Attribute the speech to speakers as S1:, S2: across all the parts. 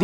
S1: దీ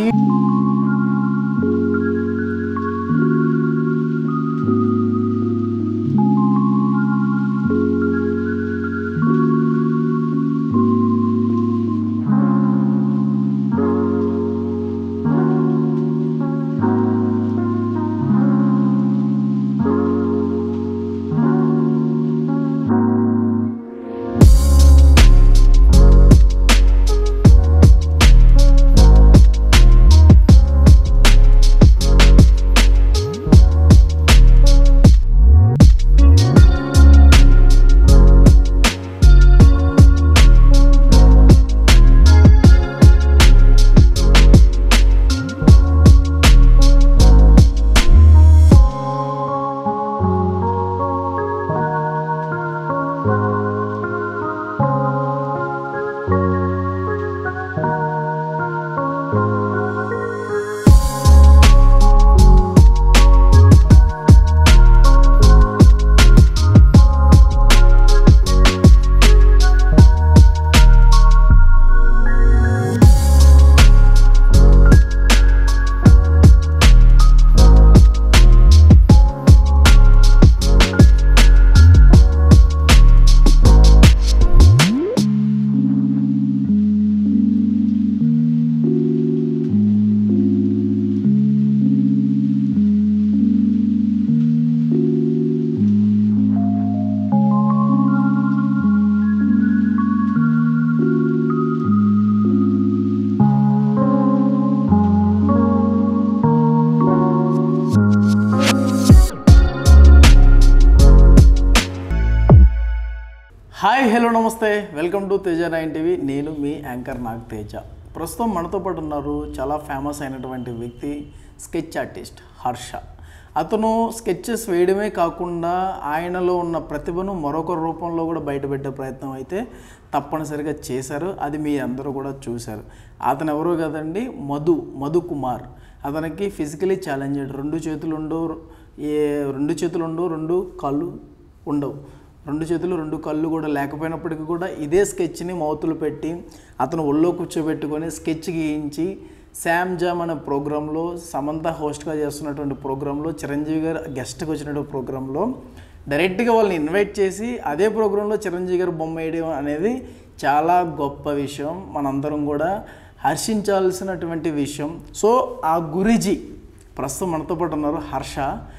S1: hi hello namaste welcome to Teja nine TV నేను మీ యాంకర్ నాగ్ తేజ ప్రస్తుతం మనతో పాటు ఉన్నారు చాలా ఫేమస్ అయినటువంటి వ్యక్తి స్కెచ్ ఆర్టిస్ట్ హర్ష అతను స్కెచెస్ వేయడమే కాకుండా ఆయనలో ఉన్న ప్రతిభను మరొక రూపంలో కూడా బయటపెట్టే ప్రయత్నం అయితే తప్పనిసరిగా చేశారు అది మీ అందరూ కూడా చూశారు అతను ఎవరో కదండి మధు మధు కుమార్ అతనికి ఫిజికలీ ఛాలెంజ్డ్ రెండు చేతులు ఉండవు ఏ రెండు చేతులు ఉండవు రెండు కాళ్ళు ఉండవు రెండు చేతులు రెండు కళ్ళు కూడా లేకపోయినప్పటికీ కూడా ఇదే స్కెచ్ని మౌతులు పెట్టి అతను ఒళ్ళో కూర్చోబెట్టుకొని స్కెచ్ గీయించి శామ్ జామ్ అనే ప్రోగ్రాంలో సమంత హోస్ట్గా చేస్తున్నటువంటి ప్రోగ్రాంలో చిరంజీవి గారు గెస్ట్గా వచ్చినటువంటి ప్రోగ్రాంలో డైరెక్ట్గా వాళ్ళని ఇన్వైట్ చేసి అదే ప్రోగ్రాంలో చిరంజీవి గారు బొమ్మ వేయడం అనేది చాలా గొప్ప విషయం మనందరం కూడా హర్షించాల్సినటువంటి విషయం సో ఆ గురిజీ ప్రస్తుతం మనతో పాటు ఉన్నారు హర్ష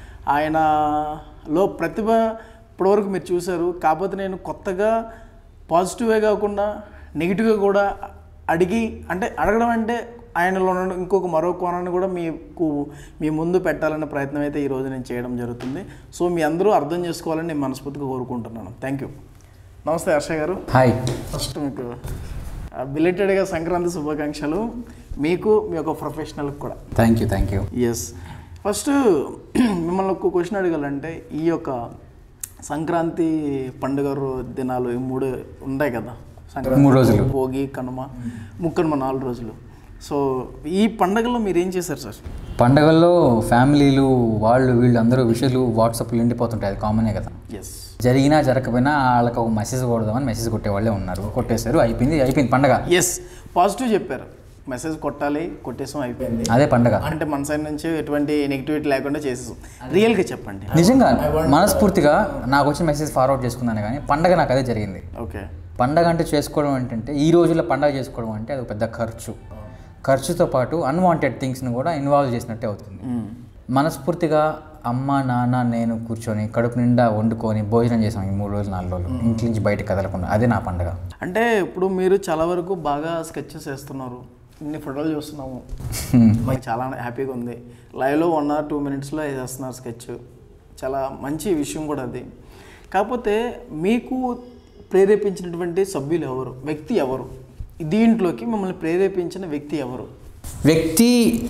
S1: ఆయనలో ప్రతిభ ఇప్పటివరకు మీరు చూశారు కాకపోతే నేను కొత్తగా పాజిటివే కాకుండా నెగిటివ్గా కూడా అడిగి అంటే అడగడం అంటే ఆయనలో ఉన్న ఇంకొక మరో కోణాన్ని కూడా మీకు మీ ముందు పెట్టాలనే ప్రయత్నం అయితే ఈరోజు నేను చేయడం జరుగుతుంది సో మీ అందరూ అర్థం చేసుకోవాలని నేను మనస్ఫూర్తిగా కోరుకుంటున్నాను థ్యాంక్ యూ నమస్తే హర్ష గారు
S2: హాయ్
S1: ఫస్ట్ మీకు బిలేటెడ్గా సంక్రాంతి శుభాకాంక్షలు మీకు మీ యొక్క ప్రొఫెషనల్కి కూడా
S2: thank you thank you
S1: yes first మిమ్మల్ని ఒక క్వశ్చన్ అడగాలంటే ఈ యొక్క సంక్రాంతి పండుగ రో- దినాలు ఈ మూడు ఉన్నాయి కదా సంక్రాంతి
S2: మూడు రోజులు.
S1: భోగి కనుమ ముక్కనుమ నాలుగు రోజులు సో ఈ పండుగలో మీరు ఏం చేశారు సార్
S2: పండగల్లో ఫ్యామిలీలు వాళ్ళు వీళ్ళు అందరూ విషయాలు వాట్సాప్లో నిండిపోతుంటాయి అది కామనే కదా
S1: ఎస్
S2: జరిగినా జరగకపోయినా వాళ్ళకి ఒక మెసేజ్ కొడదామని మెసేజ్ కొట్టేవాళ్ళే ఉన్నారు కొట్టేశారు అయిపోయింది అయిపోయింది పండగ
S1: ఎస్ పాజిటివ్ చెప్పారు మెసేజ్ కొట్టాలి కొట్టేసాం అయిపోయింది
S2: అదే పండగ
S1: అంటే మన సైడ్ నుంచి ఎటువంటి నెగిటివిటీ లేకుండా చేసేసాం రియల్గా చెప్పండి
S2: నిజంగా మనస్ఫూర్తిగా నాకు వచ్చిన మెసేజ్ ఫార్వర్డ్ చేసుకున్నాను కానీ పండగ నాకు అదే జరిగింది
S1: ఓకే
S2: పండగ అంటే చేసుకోవడం ఏంటంటే ఈ రోజుల్లో పండగ చేసుకోవడం అంటే అది ఒక పెద్ద ఖర్చు ఖర్చుతో పాటు అన్వాంటెడ్ థింగ్స్ని కూడా ఇన్వాల్వ్ చేసినట్టే అవుతుంది మనస్ఫూర్తిగా అమ్మ నాన్న నేను కూర్చొని కడుపు నిండా వండుకొని భోజనం చేసాం ఈ మూడు రోజులు నాలుగు రోజులు ఇంటి నుంచి బయటకు కదలకుండా అదే నా పండగ
S1: అంటే ఇప్పుడు మీరు చాలా వరకు బాగా స్కెచెస్ వేస్తున్నారు ఇన్ని ఫోటోలు చూస్తున్నాము మాకు చాలా హ్యాపీగా ఉంది లైవ్లో వన్ ఆర్ టూ మినిట్స్లో వేసేస్తున్నారు స్కెచ్ చాలా మంచి విషయం కూడా అది కాకపోతే మీకు ప్రేరేపించినటువంటి సభ్యులు ఎవరు వ్యక్తి ఎవరు దీంట్లోకి మిమ్మల్ని ప్రేరేపించిన వ్యక్తి ఎవరు
S2: వ్యక్తి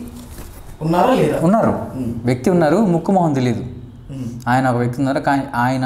S1: ఉన్నారా లేదా
S2: ఉన్నారు వ్యక్తి ఉన్నారు ముక్కు మొహం తెలియదు ఆయన ఒక వ్యక్తి ఉన్నారు కానీ ఆయన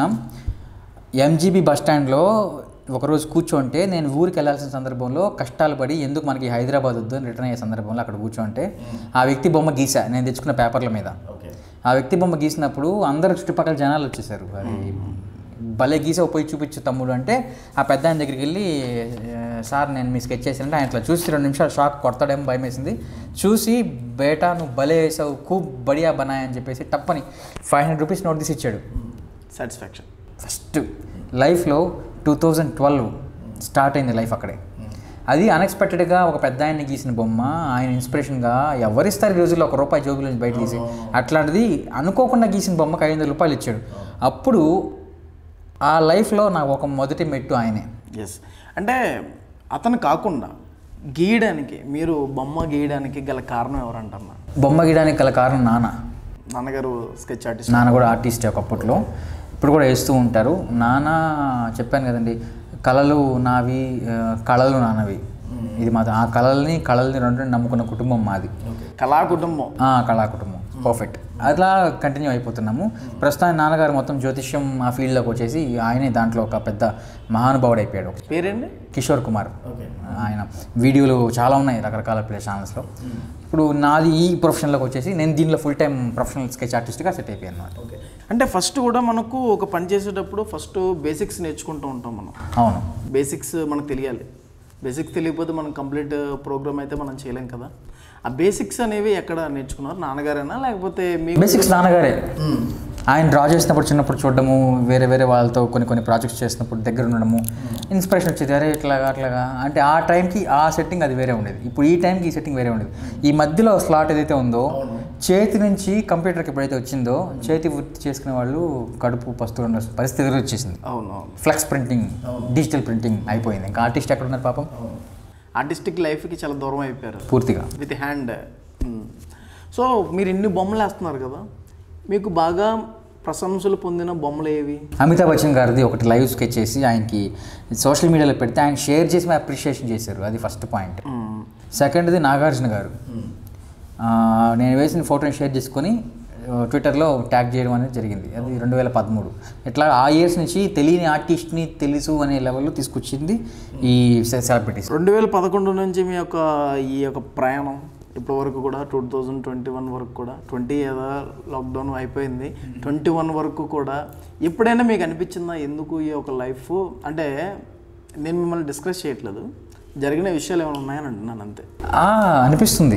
S2: ఎంజీబీ బస్ స్టాండ్లో ఒకరోజు కూర్చోంటే నేను ఊరికి వెళ్ళాల్సిన సందర్భంలో కష్టాలు పడి ఎందుకు మనకి హైదరాబాద్ వద్దు అని రిటర్న్ అయ్యే సందర్భంలో అక్కడ కూర్చోంటే ఆ వ్యక్తి బొమ్మ గీసా నేను తెచ్చుకున్న పేపర్ల మీద
S1: ఓకే
S2: ఆ వ్యక్తి బొమ్మ గీసినప్పుడు అందరు చుట్టుపక్కల జనాలు వచ్చేసారు అది భలే గీసావు పోయి చూపించు తమ్ముడు అంటే ఆ పెద్ద ఆయన దగ్గరికి వెళ్ళి "ఆ, సార్ నేను మీ స్కెచ్ చేసానంటే ఆయన ఇట్లా చూసి రెండు నిమిషాలు షాక్ కొడతాడేమో భయం వేసింది చూసి బేటా నువ్వు భలే వేసావు ఖూబ్ బడియా బనాయ్ అని చెప్పేసి టప్పని ఫైవ్ హండ్రెడ్ రూపీస్ నోట్ తీసి ఇచ్చాడు
S1: సాటిస్ఫాక్షన్
S2: ఫస్ట్ లైఫ్లో టూ థౌజండ్ ట్వెల్వ్ స్టార్ట్ అయింది లైఫ్ అక్కడే అది అన్ఎక్స్పెక్టెడ్గా ఒక పెద్ద ఆయన్ని గీసిన బొమ్మ ఆయన ఇన్స్పిరేషన్గా ఎవరిస్తారు ఈ రోజుల్లో ఒక రూపాయి జోబుల నుంచి బయట తీసి అట్లాంటిది అనుకోకుండా గీసిన బొమ్మకి ఐదు వందల రూపాయలు ఇచ్చాడు అప్పుడు ఆ లైఫ్లో నాకు ఒక మొదటి మెట్టు ఆయనే
S1: ఎస్ అంటే అతను కాకుండా గీయడానికి మీరు బొమ్మ గీయడానికి గల కారణం ఎవరంటారు
S2: బొమ్మ గీయడానికి గల కారణం నాన్న
S1: నాన్నగారు స్కెచ్ ఆర్టిస్ట్
S2: నాన్న కూడా ఆర్టిస్టే ఒకప్పట్లో ఇప్పుడు కూడా వేస్తూ ఉంటారు నాన్న చెప్పాను కదండి కళలు నావి ఆ, కళలు నాన్నవి ఇది మాది ఆ కళల్ని కళల్ని రెండు నమ్ముకున్న కుటుంబం మాది
S1: కళా కుటుంబం
S2: ఆ, కళా కుటుంబం పర్ఫెక్ట్ అట్లా కంటిన్యూ అయిపోతున్నాము ప్రస్తుతానికి నాన్నగారు మొత్తం జ్యోతిష్యం ఆ ఫీల్డ్లోకి వచ్చేసి ఆయనే దాంట్లో ఒక పెద్ద మహానుభావుడు అయిపోయాడు
S1: పేరేంటి
S2: కిషోర్ కుమార్ ఆయన వీడియోలు చాలా ఉన్నాయి రకరకాల ప్లే ఛానల్స్లో ఇప్పుడు నాది ఈ ప్రొఫెషన్లోకి వచ్చేసి నేను దీనిలో ఫుల్ టైం ప్రొఫెషనల్ స్కెచ్ ఆర్టిస్ట్గా సెట్ అయిపోయాను అనమాట
S1: ఓకే అంటే ఫస్ట్ కూడా మనకు ఒక పని చేసేటప్పుడు ఫస్ట్ బేసిక్స్ నేర్చుకుంటూ ఉంటాం మనం
S2: అవును
S1: బేసిక్స్ మనకు తెలియాలి బేసిక్స్ తెలియకపోతే మనం కంప్లీట్ ప్రోగ్రామ్ అయితే మనం చేయలేం కదా ఆ బేసిక్స్ అనేవి ఎక్కడ నేర్చుకున్నారు నాన్నగారేనా లేకపోతే మీకు
S2: బేసిక్స్ నాన్నగారే ఆయన డ్రా చేసినప్పుడు చిన్నప్పుడు చూడడము వేరే వేరే వాళ్ళతో కొన్ని కొన్ని ప్రాజెక్ట్స్ చేసినప్పుడు దగ్గర ఉండడము ఇన్స్పిరేషన్ వచ్చేది అరే ఇట్లాగా అట్లాగా అంటే ఆ టైంకి ఆ సెట్టింగ్ అది వేరే ఉండేది ఇప్పుడు ఈ టైంకి ఈ సెట్టింగ్ వేరే ఉండేది ఈ మధ్యలో స్లాట్ ఏదైతే ఉందో చేతి నుంచి కంప్యూటర్కి ఎప్పుడైతే వచ్చిందో చేతి వృత్తి చేసుకునే వాళ్ళు కడుపు పస్తు ఉన్న పరిస్థితి ఎదురు వచ్చేసింది
S1: అవును అవును
S2: ఫ్లెక్స్ ప్రింటింగ్ డిజిటల్ ప్రింటింగ్ అయిపోయింది ఇంకా ఆర్టిస్ట్ ఎక్కడ ఉన్నారు పాపం
S1: ఆర్టిస్టిక్ లైఫ్కి చాలా దూరం అయిపోయారు
S2: పూర్తిగా
S1: విత్ హ్యాండ్ సో మీరు ఇన్ని బొమ్మలు వేస్తున్నారు కదా మీకు బాగా ప్రశంసలు పొందిన బొమ్మలు ఏవి
S2: అమితాబ్ బచ్చన్ గారిది ఒకటి లైవ్ స్కెచ్ చేసి ఆయనకి సోషల్ మీడియాలో పెడితే ఆయన షేర్ చేసి అప్రిషియేషన్ చేశారు అది ఫస్ట్ పాయింట్
S1: మ్మ్.
S2: సెకండ్ది నాగార్జున గారు ఆ, నేను వేసిన ఫోటోని షేర్ చేసుకొని ఆ, ట్విట్టర్లో ట్యాగ్ చేయడం అనేది జరిగింది అది రెండు వేల పదమూడు ఇట్లా ఆ ఇయర్స్ నుంచి తెలియని ఆర్టిస్ట్ని తెలుసు అనే లెవెల్లో తీసుకొచ్చింది ఈ సెలబ్రిటీస్
S1: రెండు వేల పదకొండు నుంచి మీ యొక్క ఈ యొక్క ప్రయాణం ఇప్పటి వరకు కూడా టూ థౌజండ్ ట్వంటీ వన్ వరకు కూడా ట్వంటీ ఏదో లాక్డౌన్ అయిపోయింది ట్వంటీ వన్ వరకు కూడా ఎప్పుడైనా మీకు అనిపించిందా ఎందుకు ఈ యొక్క లైఫ్ అంటే నేను మిమ్మల్ని డిస్కస్ చేయట్లేదు జరిగిన విషయాలు ఏమైనా ఉన్నాయని అంటున్నాను అంతే
S2: ఆ, అనిపిస్తుంది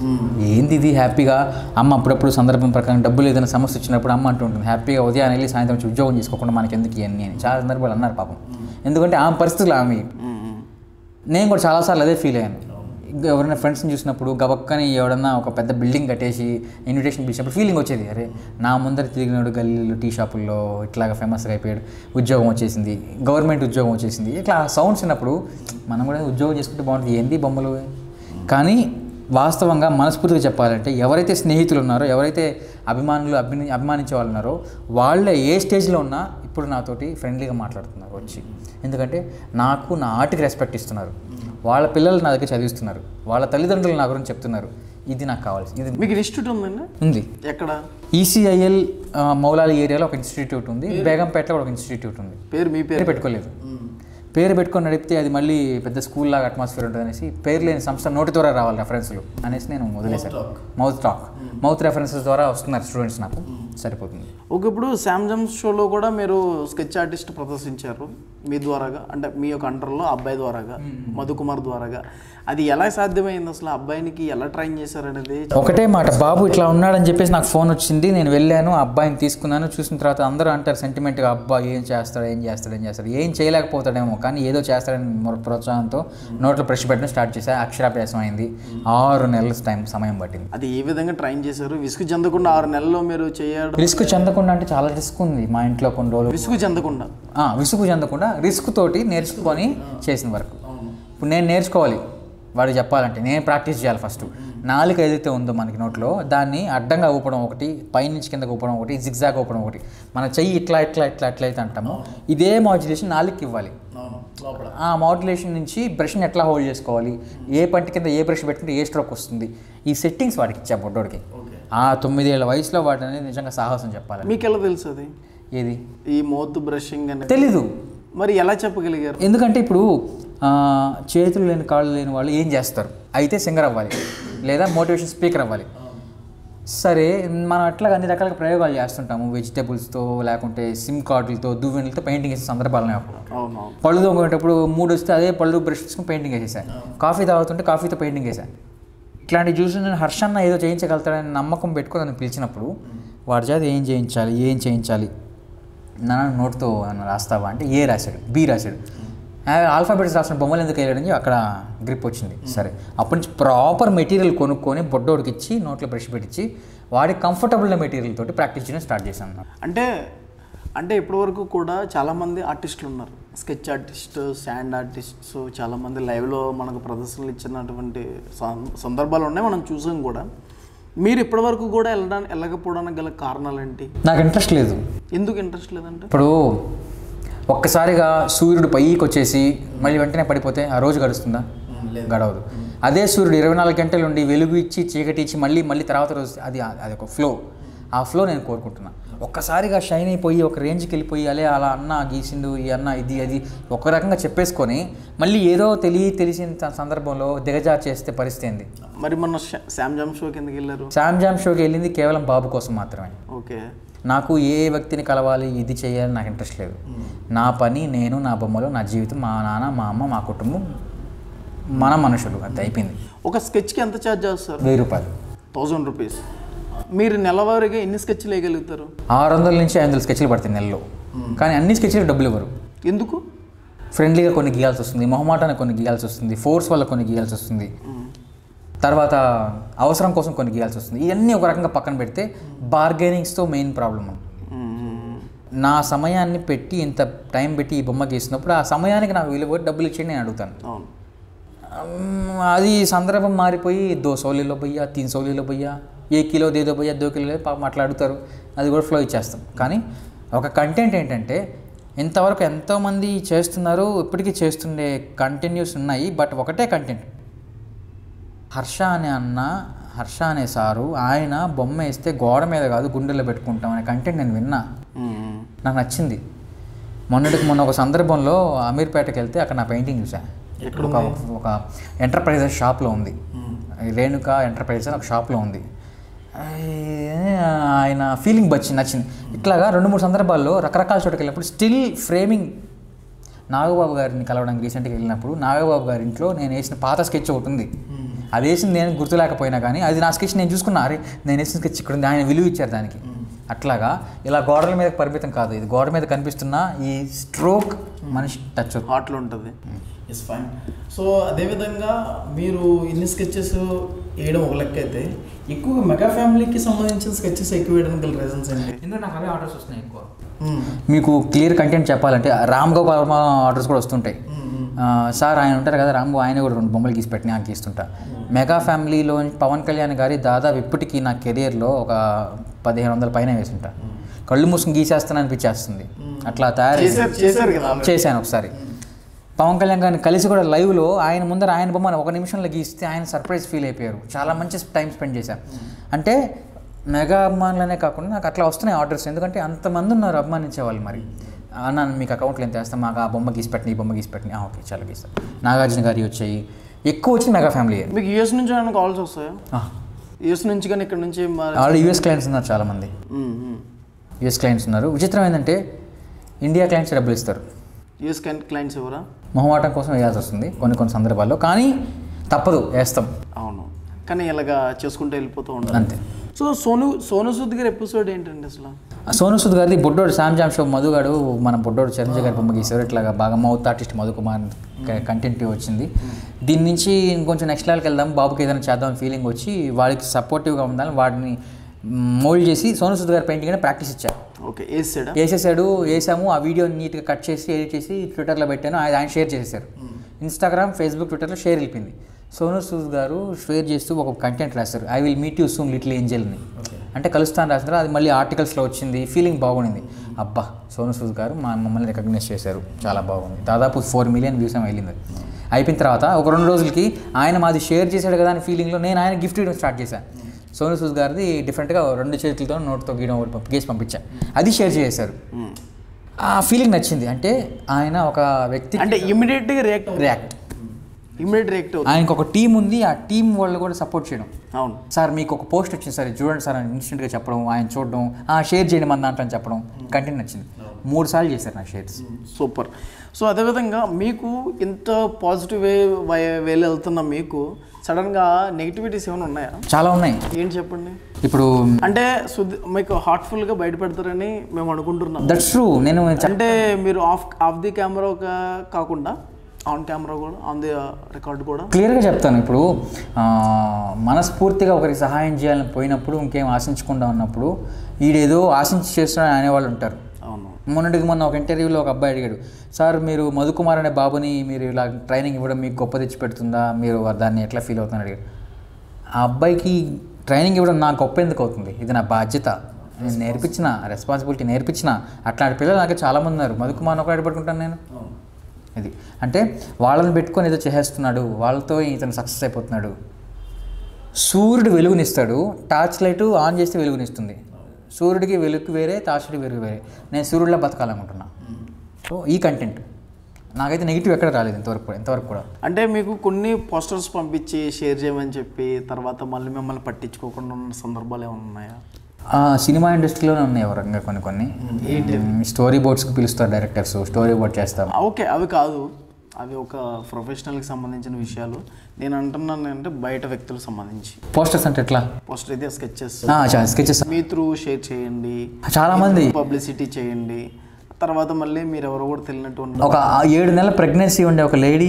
S2: ఏంది ఇది హ్యాపీగా అమ్మ అప్పుడప్పుడు సందర్భం ప్రకారం డబ్బులు ఏదైనా సమస్య వచ్చినప్పుడు అమ్మ అంటూ ఉంటుంది హ్యాపీగా ఉదయాన్నే వెళ్ళి సాయంత్రం వచ్చి ఉద్యోగం చేసుకోకుండా మనకి ఎందుకు ఇవన్నీ అని చాలా సందర్భాలు అన్నారు పాపం ఎందుకంటే ఆమె పరిస్థితులు ఆమె
S1: మ్మ్.
S2: నేను కూడా చాలాసార్లు అదే ఫీల్ అయ్యాను ఇంకా ఎవరైనా ఫ్రెండ్స్ని చూసినప్పుడు గబక్కని ఎవడన్నా ఒక పెద్ద బిల్డింగ్ కట్టేసి ఇన్విటేషన్ పిలిచినప్పుడు ఫీలింగ్ వచ్చేది అరే నా ముందర తిరిగినాడు గల్లీలో టీ షాపుల్లో ఇట్లాగా ఫేమస్గా అయిపోయాడు ఉద్యోగం వచ్చేసింది గవర్నమెంట్ ఉద్యోగం వచ్చేసింది ఇట్లా సౌండ్స్ విన్నప్పుడు మనం కూడా ఉద్యోగం చేసుకుంటే బాగుంటుంది ఏంది బొమ్మలు కానీ వాస్తవంగా మనస్ఫూర్తిగా చెప్పాలంటే ఎవరైతే స్నేహితులు ఉన్నారో ఎవరైతే అభిమానులు అభిని అభిమానించే వాళ్ళు ఉన్నారో వాళ్ళే ఏ స్టేజ్లో ఉన్నా ఇప్పుడు నాతోటి ఫ్రెండ్లీగా మాట్లాడుతున్నారు వచ్చి ఎందుకంటే నాకు నా ఆర్ట్కి రెస్పెక్ట్ ఇస్తున్నారు వాళ్ళ పిల్లలు నా దగ్గర చదివిస్తున్నారు వాళ్ళ తల్లిదండ్రులు నా గురించి చెప్తున్నారు ఇది నాకు కావాల్సి ఇది
S1: మీకు ఇన్స్టిట్యూట్ ఉందండి
S2: ఉంది
S1: ఎక్కడ
S2: ఈసీఐఎల్ మౌలాలి ఏరియాలో ఒక ఇన్స్టిట్యూట్ ఉంది బేగంపేటలో కూడా ఒక ఇన్స్టిట్యూట్ ఉంది
S1: పేరు మీ
S2: పేరు
S1: పేరు
S2: పెట్టుకోలేదు పేరు పెట్టుకొని నడిపితే అది మళ్ళీ పెద్ద స్కూల్ లాగా అట్మాస్ఫియర్ ఉంటుంది అనేసి పేరు లేని సంస్థ నోటి ద్వారా రావాలి రెఫరెన్స్లు అనేసి నేను వదిలేశాను మౌత్ టాక్ మౌత్ రెఫరెన్సెస్ ద్వారా వస్తున్నారు స్టూడెంట్స్ నాకు సరిపోతుంది
S1: ఓకే ఇప్పుడు శామ్జమ్ షోలో కూడా మీరు స్కెచ్ ఆర్టిస్ట్ ప్రదర్శించారు మీ ద్వారాగా అంటే మీ యొక్క అంటర్లో అబ్బాయి ద్వారాగా మధుకుమార్ ద్వారాగా అది ఎలా సాధ్యమైంది అసలు ఆ అబ్బాయినికి ఎలా ట్రైన్ చేశారనేది
S2: ఒకటే మాట బాబు ఇట్లా ఉన్నాడని చెప్పేసి నాకు ఫోన్ వచ్చింది నేను వెళ్ళాను ఆ అబ్బాయిని తీసుకున్నాను చూసిన తర్వాత అందరూ అంటారు సెంటిమెంట్గా అబ్బాయి ఏం చేస్తాడు ఏం చేస్తాడు ఏం చేస్తాడు ఏం చేయలేకపోతాడేమో కానీ ఏదో చేస్తాడని మొర- ప్రోత్సాహంతో నోట్లో ప్రెష్ పెట్టడం స్టార్ట్ చేశా అక్షరాభ్యాసం అయింది ఆరు నెలల టైం సమయం పట్టింది
S1: అది ఏ విధంగా ట్రైన్ చేశారు విసుగు చెందకుండా ఆరు నెలల్లో మీరు చేయడం
S2: రిస్క్ చెందకుండా అంటే చాలా రిస్క్ ఉంది మా ఇంట్లో కొన్ని రోజులు
S1: విసుగు చెందకుండా
S2: ఆ, విసుగు చెందకుండా రిస్క్ తోటి నేర్చుకొని చేసిన వరకు ఇప్పుడు నేను నేర్చుకోవాలి వాడు చెప్పాలంటే నేను ప్రాక్టీస్ చేయాలి ఫస్ట్ నాలుక ఏదైతే ఉందో మనకి నోట్లో దాన్ని అడ్డంగా ఊపడం ఒకటి పైనుంచి కిందకి ఊపడం ఒకటి జిగ్జాగ్ ఊపడం ఒకటి మన చెయ్యి ఇట్లా ఇట్లా ఇట్లా ఎట్లా అయితే అంటామో ఇదే మాడ్యులేషన్ నాలుగుకి ఇవ్వాలి ఆ మాడ్యులేషన్ నుంచి బ్రష్ని ఎట్లా హోల్డ్ చేసుకోవాలి ఏ పంట కింద ఏ బ్రష్ పెట్టుకుంటే ఏ స్ట్రోక్ వస్తుంది ఈ సెట్టింగ్స్ వాడికి ఇచ్చా బొడ్డోడికి ఆ తొమ్మిదేళ్ల వయసులో వాటి అనేది నిజంగా సాహసం చెప్పాలి
S1: మీకు ఎలా తెలుసు అది
S2: ఏది
S1: ఈ మౌత్ బ్రషింగ్ అనేది
S2: తెలీదు
S1: మరి ఎలా చెప్పగలిగారు
S2: ఎందుకంటే ఇప్పుడు ఆ, చేతులు లేని కాళ్ళు లేని వాళ్ళు ఏం చేస్తారు అయితే సింగర్ అవ్వాలి లేదా మోటివేషన్ స్పీకర్ అవ్వాలి సరే మనం అట్లాగా అన్ని రకాల ప్రయోగాలు చేస్తుంటాము వెజిటేబుల్స్తో లేకుంటే సిమ్ కార్డులతో దువ్వెనలతో పెయింటింగ్ వేసే సందర్భాలు ఉన్నాయి అప్పుడు
S1: అవును
S2: పళ్ళు తోముకునేటప్పుడు మూడు వస్తే అదే పళ్ళు బ్రష్ తీసుకుని పెయింటింగ్ వేసేసాను కాఫీ తాగుతుంటే కాఫీతో పెయింటింగ్ వేసాను ఇట్లాంటివి చూసి నేను హర్షన్న ఏదో చేయించగలుగుతాడని నమ్మకం పెట్టుకొని నన్ను పిలిచినప్పుడు వాడి చేత ఏం చేయించాలి ఏం చేయించాలి నాన్న నోట్తో ఏమన్నా రాస్తావా అంటే ఏ రాశాడు బి రాశాడు ఆల్ఫాబెట్స్ రాసిన బొమ్మలు ఎందుకు వేయడం అక్కడ గ్రిప్ వచ్చింది సరే అప్పటి నుంచి ప్రాపర్ మెటీరియల్ కొనుక్కొని బొడ్డోడికి ఇచ్చి నోట్లో బ్రష్ పెట్టించి వాడి కంఫర్టబుల్ మెటీరియల్ తోటి ప్రాక్టీస్ చేయడం స్టార్ట్ చేశాను అన్నమాట.
S1: అంటే అంటే ఇప్పటివరకు కూడా చాలామంది ఆర్టిస్టులు ఉన్నారు స్కెచ్ ఆర్టిస్ట్ శాండ్ ఆర్టిస్ట్స్ చాలామంది లైవ్లో మనకు ప్రదర్శనలు ఇచ్చినటువంటి సం- సందర్భాలు ఉన్నాయి మనం చూసాం కూడా మీరు ఇప్పటివరకు కూడా వెళ్ళడానికి వెళ్ళకపోవడానికి గల కారణాలు ఏంటి
S2: నాకు ఇంట్రెస్ట్ లేదు
S1: ఎందుకు ఇంట్రెస్ట్ లేదంటే
S2: ఇప్పుడు ఒక్కసారిగా సూర్యుడు పైకి వచ్చేసి మళ్ళీ వెంటనే పడిపోతే ఆ రోజు గడుస్తుందా గడవదు అదే సూర్యుడు ఇరవై నాలుగు గంటలు ఉండి వెలుగు ఇచ్చి చీకటి ఇచ్చి మళ్ళీ మళ్ళీ తర్వాత రోజు అది అది ఒక ఫ్లో ఆ ఫ్లో నేను కోరుకుంటున్నా ఒక్కసారిగా షైన్ అయిపోయి ఒక రేంజ్కి వెళ్ళిపోయి అలే అలా అన్న గీసిండు ఈ అన్న ఇది అది ఒక రకంగా చెప్పేసుకొని మళ్ళీ ఏదో తెలియ తెలిసిన త- సందర్భంలో దిగజార్ చేస్తే పరిస్థితి ఏంది
S1: మరి మొన్న శా- శామ్ జామ్ షో కిందకి వెళ్ళారు
S2: శామ్ జామ్ షోకి వెళ్ళింది కేవలం బాబు కోసం మాత్రమే
S1: ఓకే
S2: నాకు ఏ వ్యక్తిని కలవాలి ఇది చేయాలి నాకు ఇంట్రెస్ట్ లేదు నా పని నేను నా బొమ్మలు నా జీవితం మా నాన్న మా అమ్మ మా కుటుంబం మన మనుషులు అంతే అయిపోయింది
S1: ఒక స్కెచ్కి ఎంత ఛార్జ్ చేస్తారు
S2: వెయ్యి రూపాయలు
S1: థౌజండ్ రూపీస్ మీరు నెలవారీగా ఎన్ని స్కెచ్లు వేయగలుగుతారు
S2: ఆరు వందల నుంచి ఐదు వందల స్కెచ్లు పడతాయి నెలలో కానీ అన్ని స్కెచ్లు డబ్బులు ఇవ్వరు
S1: ఎందుకు
S2: ఫ్రెండ్లీగా కొన్ని గీయాల్సి వస్తుంది మొహమాటానికి కొన్ని గీయాల్సి వస్తుంది ఫోర్స్ వల్ల కొన్ని గీయాల్సి వస్తుంది తర్వాత అవసరం కోసం కొన్ని గీయాల్సి వస్తుంది ఇవన్నీ ఒక రకంగా పక్కన పెడితే బార్గెనింగ్స్తో మెయిన్ ప్రాబ్లమ్
S1: మ్మ్.
S2: నా సమయాన్ని పెట్టి ఇంత టైం పెట్టి ఈ బొమ్మ గీసినప్పుడు ఆ సమయానికి నాకు విలువ డబ్బులు ఇచ్చేయండి నేను అడుగుతాను
S1: అవును
S2: అమ్, అది సందర్భం మారిపోయి దో సౌలీలో పోయ్యా తీన్ సౌలీలో పోయ్యా ఏ కిలో దేదో పోయ్యా దో కిలో పాపం అట్లా అడుగుతారు అది కూడా ఫ్లో ఇచ్చేస్తాం కానీ ఒక కంటెంట్ ఏంటంటే ఇంతవరకు ఎంతోమంది చేస్తున్నారు ఇప్పటికీ చేస్తుండే కంటిన్యూస్ ఉన్నాయి బట్ ఒకటే కంటెంట్ హర్ష అనే అన్న హర్ష అనే సారు ఆయన బొమ్మ వేస్తే గోడ మీద కాదు గుండెల్లో పెట్టుకుంటాం అనే కంటెంట్ నేను విన్నా
S1: మ్మ్.
S2: నాకు నచ్చింది మొన్నటికి మొన్న ఒక సందర్భంలో అమీర్పేటకి వెళ్తే అక్కడ నా పెయింటింగ్ చూసా ఒక ఒక ఎంటర్ప్రైజెస్ షాప్లో ఉంది రేణుక ఎంటర్ప్రైజెస్ అని ఒక షాప్లో ఉంది అయ్ ఆయన ఫీలింగ్ వచ్చింది నచ్చింది ఇట్లాగా రెండు మూడు సందర్భాల్లో రకరకాల చోటుకి వెళ్ళినప్పుడు స్టిల్ ఫ్రేమింగ్ నాగబాబు గారిని కలవడానికి రీసెంట్గా వెళ్ళినప్పుడు నాగబాబు గారి ఇంట్లో నేను వేసిన పాత స్కెచ్ ఒకటి ఉంది అది వేసింది నేను గుర్తులేకపోయినా కానీ అది నా స్కెచ్ నేను చూసుకున్నా అరే నేను వేసిన స్కెచ్ ఇక్కడ ఉంది ఆయన విలువ ఇచ్చారు దానికి అట్లాగా ఇలా గోడల మీద పరిమితం కాదు ఇది గోడ మీద కనిపిస్తున్న ఈ స్ట్రోక్ మనిషి టచ్
S1: హార్ట్లో ఉంటుంది ఇట్స్ ఫైన్ సో అదేవిధంగా మీరు ఇన్ని స్కెచెస్ వేయడం ఒక లెక్క అయితే ఎక్కువగా మెగా ఫ్యామిలీకి సంబంధించిన స్కెచెస్ ఎక్కువ వేయడానికి గల రీజన్స్ ఏంటి
S2: ఎందుకంటే నాకు అవే ఆర్డర్స్ వస్తున్నాయి ఎక్కువ
S1: మ్మ్.
S2: మీకు క్లియర్ కంటెంట్ చెప్పాలంటే రామ్ గోపాల్ వర్మ ఆర్డర్స్ కూడా వస్తుంటాయి ఆ, సార్ ఆయన ఉంటారు కదా రామ్ ఆయన కూడా రెండు బొమ్మలు గీసి పెట్టి నాకు గీస్తుంటా మెగా ఫ్యామిలీలో పవన్ కళ్యాణ్ గారి దాదాపు ఇప్పటికీ నా కెరియర్లో ఒక పదిహేను వందల పైన వేసుంటా కళ్ళు మూసుకుని గీసేస్తాను అనిపించేస్తుంది అట్లా తయారు
S1: చేశారు చేశారు కదా
S2: చేశాను ఒకసారి పవన్ కళ్యాణ్ గారిని కలిసి కూడా లైవ్లో ఆయన ముందర ఆయన బొమ్మను ఒక నిమిషంలో గీస్తే ఆయన సర్ప్రైజ్ ఫీల్ అయిపోయారు చాలా మంచి టైం స్పెండ్ చేశారు అంటే మెగా అభిమానులనే కాకుండా నాకు అట్లా వస్తున్నాయి ఆర్డర్స్ ఎందుకంటే అంతమంది ఉన్నారు అభిమానించే వాళ్ళు మరి అన్న మీకు అకౌంట్లో ఎంత వేస్తాం మాకు ఆ బొమ్మ గీసి పెట్టిన ఈ బొమ్మ గీసి పెట్టిన ఓకే చాలా గీస్తాం నాగార్జున గారి వచ్చాయి ఎక్కువ వచ్చింది మెగా ఫ్యామిలీ
S1: మీకు యూఎస్ నుంచి ఏమైనా కాల్స్ వస్తాయా యూఎస్ నుంచి కానీ ఇక్కడ నుంచి మరి
S2: ఆల్రెడీ యూఎస్ క్లయింట్స్ ఉన్నారు చాలామంది
S1: మ్మ్, మ్మ్.
S2: యూఎస్ క్లయింట్స్ ఉన్నారు విచిత్రం ఏంటంటే ఇండియా క్లయింట్స్ డబ్బులు ఇస్తారు
S1: యూఎస్ క్లయింట్స్ ఎవరా
S2: మొహమాటం కోసం వేయాల్సి వస్తుంది కొన్ని కొన్ని సందర్భాల్లో కానీ తప్పదు వేస్తాం
S1: అవును కానీ ఇలాగా చేసుకుంటూ వెళ్ళిపోతూ ఉంటారు
S2: అంతే
S1: సో సోను సోను సూద్ గారి ఎపిసోడ్ ఏంటండి అసలు
S2: ఆ సోను సూద్ గారిది బొడ్డోడు శామ్ జామ్ షో మధుగాడు మన బొడ్డోడు చిరంజీవి గారి బొమ్మ గీసారు ఇట్లాగా బాగా mouth artist Madhu Kumar content వచ్చింది దీని నుంచి ఇంకొంచెం నెక్స్ట్ లెవెల్కి వెళ్దాం బాబుకి ఏదైనా చేద్దాం ఫీలింగ్ వచ్చి వాడికి సపోర్టివ్గా ఉండాలని వాడిని మోల్డ్ చేసి సోను సూద్ గారి పెయింటింగ్ ప్రాక్టీస్ ఇచ్చారు
S1: ఓకే వేసాడా
S2: వేసేసాడు వేసాము ఆ వీడియో నీట్గా కట్ చేసి ఎడిట్ చేసి ట్విట్టర్లో పెట్టాను ఆయన ఆయన షేర్ చేసేసారు ఇన్స్టాగ్రామ్ ఫేస్బుక్ ట్విట్టర్లో షేర్ వెళ్ళిపోయింది సోను సూద్ గారు షేర్ చేస్తూ ఒక కంటెంట్ రాశారు I will meet you soon little ఏంజల్ని అంటే కలుస్తాను రాసిన అది మళ్ళీ ఆర్టికల్స్లో వచ్చింది ఫీలింగ్ బాగుంది అబ్బా సోను సూద్ గారు మా మమ్మల్ని రికగ్నైజ్ చేశారు చాలా బాగుంది దాదాపు ఫోర్ మిలియన్ వ్యూస్ ఏమో వెళ్ళింది అయిపోయిన తర్వాత ఒక రెండు రోజులకి ఆయన మాది షేర్ చేశాడు కదా అని ఫీలింగ్లో నేను ఆయన గిఫ్ట్ ఇవ్వడం స్టార్ట్ చేశాను సోను సూద్ గారిది డిఫరెంట్గా రెండు చేతులతో నోట్తో గీయడం ఒకటి పంపి- గీసి పంపించాను అది షేర్ చేశారు
S1: మ్మ్.
S2: ఆ ఫీలింగ్ నచ్చింది అంటే ఆయన ఒక వ్యక్తి
S1: అంటే ఇమీడియట్గా రియాక్ట్
S2: రియాక్ట్
S1: ఇమ్మీడియట్ రియాక్ట్ అవుతుంది
S2: ఆయనకు ఒక టీం ఉంది ఆ టీం వాళ్ళు కూడా సపోర్ట్ చేయడం
S1: అవును
S2: సార్ మీకు ఒక పోస్ట్ వచ్చింది సార్ ఇది చూడండి సార్ అని ఇన్స్టెంట్గా చెప్పడం ఆయన చూడడం ఆ షేర్ చేయండి మన దాంట్లో అని చెప్పడం కంటెంట్ నచ్చింది మూడు సార్లు చేశారు నా షేర్స్
S1: సూపర్ సో అదేవిధంగా మీకు ఇంత పాజిటివ్ వే వే- వేలో వెళ్తున్న మీకు సడన్గా నెగిటివిటీస్ ఏమైనా ఉన్నాయా
S2: చాలా ఉన్నాయి
S1: ఏంటి చెప్పండి
S2: ఇప్పుడు
S1: అంటే శుద్ధి మీకు హార్ట్ఫుల్గా బయటపెడతారని మేము అనుకుంటున్నాం
S2: దట్స్ ట్రూ నేను చ-
S1: అంటే మీరు ఆఫ్ ఆఫ్ ది కెమెరా ఒక కాకుండా ఆన్ కెమెరా కూడా ఆన్ ది రికార్డ్ కూడా
S2: క్లియర్గా చెప్తాను ఇప్పుడు ఆ, మనస్ఫూర్తిగా ఒకరికి సహాయం చేయాలని పోయినప్పుడు ఇంకేం ఆశించకుండా ఉన్నప్పుడు ఈడేదో ఆశించి చేస్తున్నాడని అనేవాళ్ళు ఉంటారు
S1: అవును
S2: మొన్నటికి మొన్న ఒక ఇంటర్వ్యూలో ఒక అబ్బాయి అడిగాడు సార్ మీరు మధుకుమార్ అనే బాబుని మీరు ఇలా ట్రైనింగ్ ఇవ్వడం మీకు గొప్ప తెచ్చి పెడుతుందా మీరు దాన్ని ఎట్లా ఫీల్ అవుతున్నారు అడిగాడు ఆ అబ్బాయికి ట్రైనింగ్ ఇవ్వడం నాకు గొప్ప ఎందుకు అవుతుంది ఇది నా బాధ్యత నేను నేర్పించిన రెస్పాన్సిబిలిటీ నేర్పించిన అట్లాంటి పిల్లలు నాకు చాలామంది ఉన్నారు మధుకుమార్ ఒకటి అడిపడుకుంటాను నేను ఇది అంటే వాళ్ళని పెట్టుకొని ఏదో చేసేస్తున్నాడు వాళ్ళతో ఇతను సక్సెస్ అయిపోతున్నాడు సూర్యుడు వెలుగునిస్తాడు టార్చ్ లైట్ ఆన్ చేస్తే వెలుగునిస్తుంది సూర్యుడికి వెలుగు వేరే టార్చ్ లైట్ వెలుగు వేరే నేను సూర్యుడిలా బతకాలనుకుంటున్నా సో ఈ కంటెంట్ నాకైతే నెగిటివ్ ఎక్కడ రాలేదు ఇంతవరకు కూడా ఇంతవరకు కూడా
S1: అంటే మీకు కొన్ని పోస్టర్స్ పంపించి షేర్ చేయమని చెప్పి తర్వాత మళ్ళీ మిమ్మల్ని పట్టించుకోకుండా ఉన్న సందర్భాలు ఏమైనా ఉన్నాయా
S2: ఆ, సినిమా ఇండస్ట్రీలోనే ఉన్నాయి ఎవరంగా కొన్ని కొన్ని స్టోరీ బోర్డ్స్కి పిలుస్తారు డైరెక్టర్స్ స్టోరీ బోర్డ్ చేస్తాం
S1: ఆ, ఓకే అవి కాదు అవి ఒక ప్రొఫెషనల్కి సంబంధించిన విషయాలు నేను అంటున్నాను అంటే బయట వ్యక్తులకు సంబంధించి
S2: పోస్టర్స్ అంటే ఎట్లా
S1: పోస్టర్ అయితే స్కెచెస్
S2: స్కెచెస్
S1: మీ త్రూ షేర్ చేయండి
S2: చాలా మంది
S1: పబ్లిసిటీ చేయండి తర్వాత మళ్ళీ మీరు ఎవరో కూడా తెలియనట్టు ఉన్న
S2: ఒక ఆ ఏడు నెలల ప్రెగ్నెన్సీ ఉండే ఒక లేడీ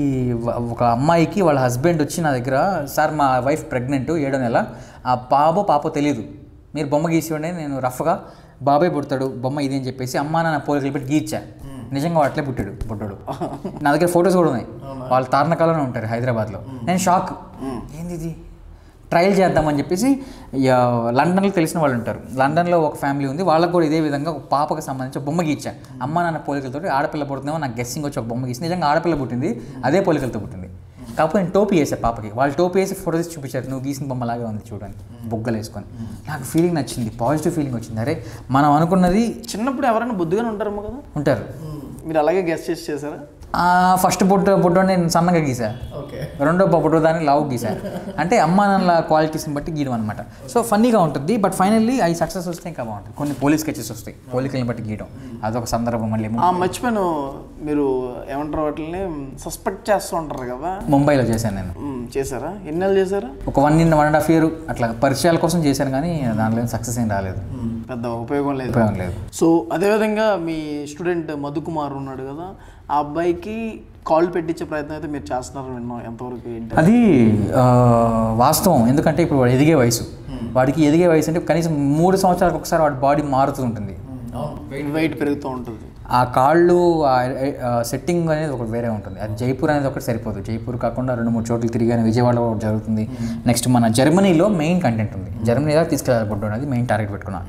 S2: ఒక అమ్మాయికి వాళ్ళ హస్బెండ్ వచ్చి నా దగ్గర సార్ మా వైఫ్ ప్రెగ్నెంట్ ఏడో నెల ఆ బాబో పాపో తెలియదు మీరు బొమ్మ గీసి ఉండే నేను రఫ్గా బాబాయ్ పుడతాడు బొమ్మ ఇది అని చెప్పేసి అమ్మ నాన్న పోలికలు పెట్టి గీర్చా నిజంగా వాడు అట్లే పుట్టాడు పుట్టాడు నా దగ్గర ఫొటోస్ కూడా ఉన్నాయి వాళ్ళు తార్నకాలోనే ఉంటారు హైదరాబాద్లో నేను షాక్ ఏంది ఇది ట్రయల్ చేద్దామని చెప్పేసి ఇక లండన్లో తెలిసిన వాళ్ళు ఉంటారు లండన్లో ఒక ఫ్యామిలీ ఉంది వాళ్ళకు కూడా ఇదే విధంగా ఒక పాపకు సంబంధించి ఒక బొమ్మ గీచ్చా అమ్మ నాన్న పోలికలతో ఆడపిల్ల పుడుతుందేమో నాకు గెస్సింగ్ వచ్చి ఒక బొమ్మ గీసి నిజంగా ఆడపిల్ల పుట్టింది అదే పోలికలతో పుట్టింది కాకపోతే నేను టోపీ వేసా పాపకి వాళ్ళు టోపీ వేసి ఫోటో తీసి చూపించారు నువ్వు గీసిన బొమ్మలాగే ఉంది చూడండి బొగ్గలు వేసుకొని నాకు ఫీలింగ్ నచ్చింది పాజిటివ్ ఫీలింగ్ వచ్చింది అరే మనం అనుకున్నది
S1: చిన్నప్పుడు ఎవరైనా బుద్ధిగానే ఉంటారేమో కదా
S2: ఉంటారు
S1: మీరు అలాగే గెస్ట్ చేసి చేశారా
S2: ఫస్ట్ పుట్టు పుట్టు నేను సన్నగా గీసా
S1: ఓకే
S2: రెండో పుట్టు దాన్ని లావు గీసా అంటే అమ్మా నాన్నల క్వాలిటీస్ని బట్టి గీయడం అనమాట సో ఫన్నీగా ఉంటుంది బట్ ఫైనల్లీ అవి సక్సెస్ వస్తే ఇంకా బాగుంటుంది కొన్ని పోలీస్ స్కెచెస్ వస్తాయి పోలికల్ని బట్టి గీయడం అదొక సందర్భం మళ్ళీ
S1: ఆ మర్చిపోయాను మీరు ఏమంటారు వాటిని సస్పెక్ట్ చేస్తూ ఉంటారు కదా
S2: ముంబైలో చేశాను నేను
S1: మ్, చేశారా ఎన్ని నెలలు చేశారా
S2: ఒక one in one and half year అట్లా పరిచయాల కోసం చేశాను కానీ దాంట్లో సక్సెస్ ఏం రాలేదు
S1: పెద్ద ఉపయోగం లేదు
S2: ఉపయోగం లేదు
S1: సో అదేవిధంగా మీ స్టూడెంట్ మధుకుమార్ ఉన్నాడు కదా ఆ అబ్బాయికి కాల్ పెట్టించే ప్రయత్నం అయితే మీరు చేస్తున్నారు విన్నాం ఎంతవరకు ఏంటి
S2: అది ఆ, వాస్తవం ఎందుకంటే ఇప్పుడు వాడు ఎదిగే వయసు వాడికి ఎదిగే వయసు అంటే కనీసం మూడు సంవత్సరాలకు ఒకసారి వాడి బాడీ మారుతూ ఉంటుంది
S1: వెయిట్ పెరుగుతూ ఉంటుంది
S2: ఆ కాళ్ళు ఆ సెట్టింగ్ అనేది ఒకటి వేరే ఉంటుంది అది జైపూర్ అనేది ఒకటి సరిపోదు జైపూర్ కాకుండా రెండు మూడు చోట్ల తిరిగాను విజయవాడలో ఒకటి జరుగుతుంది నెక్స్ట్ మన జర్మనీలో మెయిన్ కంటెంట్ ఉంది జర్మనీ దాకా తీసుకెళ్ళాలనుకుంటున్నాను అనేది మెయిన్ టార్గెట్ పెట్టుకున్నా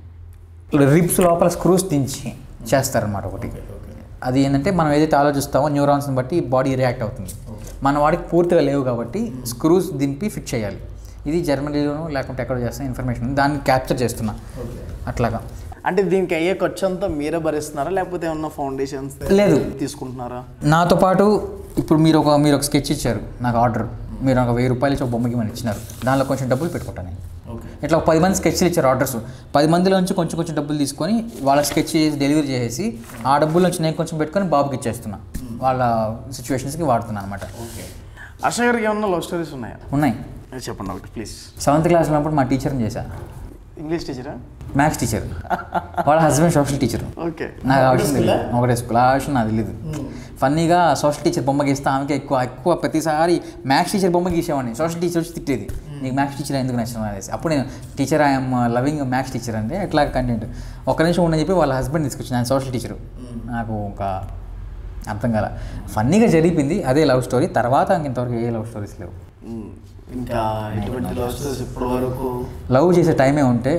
S2: రిబ్స్ లోపల స్క్రూస్ దించి చేస్తారనమాట ఒకటి అది ఏంటంటే మనం ఏదైతే ఆలోచిస్తామో న్యూరాన్స్ని బట్టి బాడీ రియాక్ట్ అవుతుంది మన వాడికి పూర్తిగా లేవు కాబట్టి స్క్రూస్ దింపి ఫిట్ చేయాలి ఇది జర్మనీలోనూ లేకుంటే ఎక్కడో చేస్తున్న ఇన్ఫర్మేషన్ ఉంది. దాన్ని క్యాప్చర్ చేస్తున్నా అట్లాగా
S1: అంటే దీనికి అయ్యే ఖర్చు అంతా మీరే భరిస్తున్నారా లేకపోతే ఏమన్నా ఫౌండేషన్స్
S2: లేదు
S1: తీసుకుంటున్నారా
S2: నాతో పాటు ఇప్పుడు మీరు ఒక మీరు ఒక స్కెచ్ ఇచ్చారు నాకు ఆర్డర్ మీరు ఒక వెయ్యి రూపాయలు ఇచ్చి ఒక బొమ్మకి మనం ఇచ్చినారు దానిలో కొంచెం డబ్బులు పెట్టుకుంటాను నేను ఇట్లా ఒక పది మంది స్కెచ్లు ఇచ్చారు ఆర్డర్స్ పది మందిలోంచి కొంచెం కొంచెం డబ్బులు తీసుకొని వాళ్ళ స్కెచ్ చేసి డెలివరీ చేసేసి ఆ డబ్బుల నుంచి నేను కొంచెం పెట్టుకొని బాబుకి ఇచ్చేస్తున్నా వాళ్ళ సిచ్యువేషన్స్కి వాడుతున్నాను అనమాట
S1: హర్ష గారికి ఏమన్నా లవ్ స్టోరీస్ ఉన్నాయా
S2: ఉన్నాయి
S1: అది చెప్పండి ఒకటి ప్లీజ్
S2: సెవెంత్ క్లాస్ ఉన్నప్పుడు మా టీచర్ని చేశా
S1: ఇంగ్లీష్ టీచరా
S2: మ్యాథ్స్ టీచర్ వాళ్ళ హస్బెండ్ సోషల్ టీచర్
S1: ఓకే
S2: నాకు ఆ విషయం తెలియదు ఒకటే స్కూల్ ఆ విషయం నాకు తెలియదు ఫన్నీగా సోషల్ టీచర్ బొమ్మ గీస్తే ఆమెకి ఎక్కువ ఎక్కువ ప్రతిసారి మ్యాథ్స్ టీచర్ బొమ్మ గీసేవాడిని సోషల్ టీచర్ వచ్చి తిట్టేది నీకు మ్యాథ్స్ టీచర్ ఎందుకు నచ్చిన అనేసి అప్పుడు నేను teacher I am loving maths teacher అంటే ఎట్లా కంటెంట్ ఒక నిమిషం ఉండని చెప్పి వాళ్ళ హస్బెండ్ తీసుకొచ్చి నేను సోషల్ టీచరు నాకు ఇంకా అర్థం కాల ఫన్నీగా జరిపింది అదే లవ్ స్టోరీ తర్వాత ఇంతవరకు ఏ లవ్ స్టోరీస్ లేవు
S1: మ్, ఇంకా ఎటువంటి లవ్ స్టోరీస్ ఇప్పటి వరకు
S2: లవ్ చేసే టైమే ఉంటే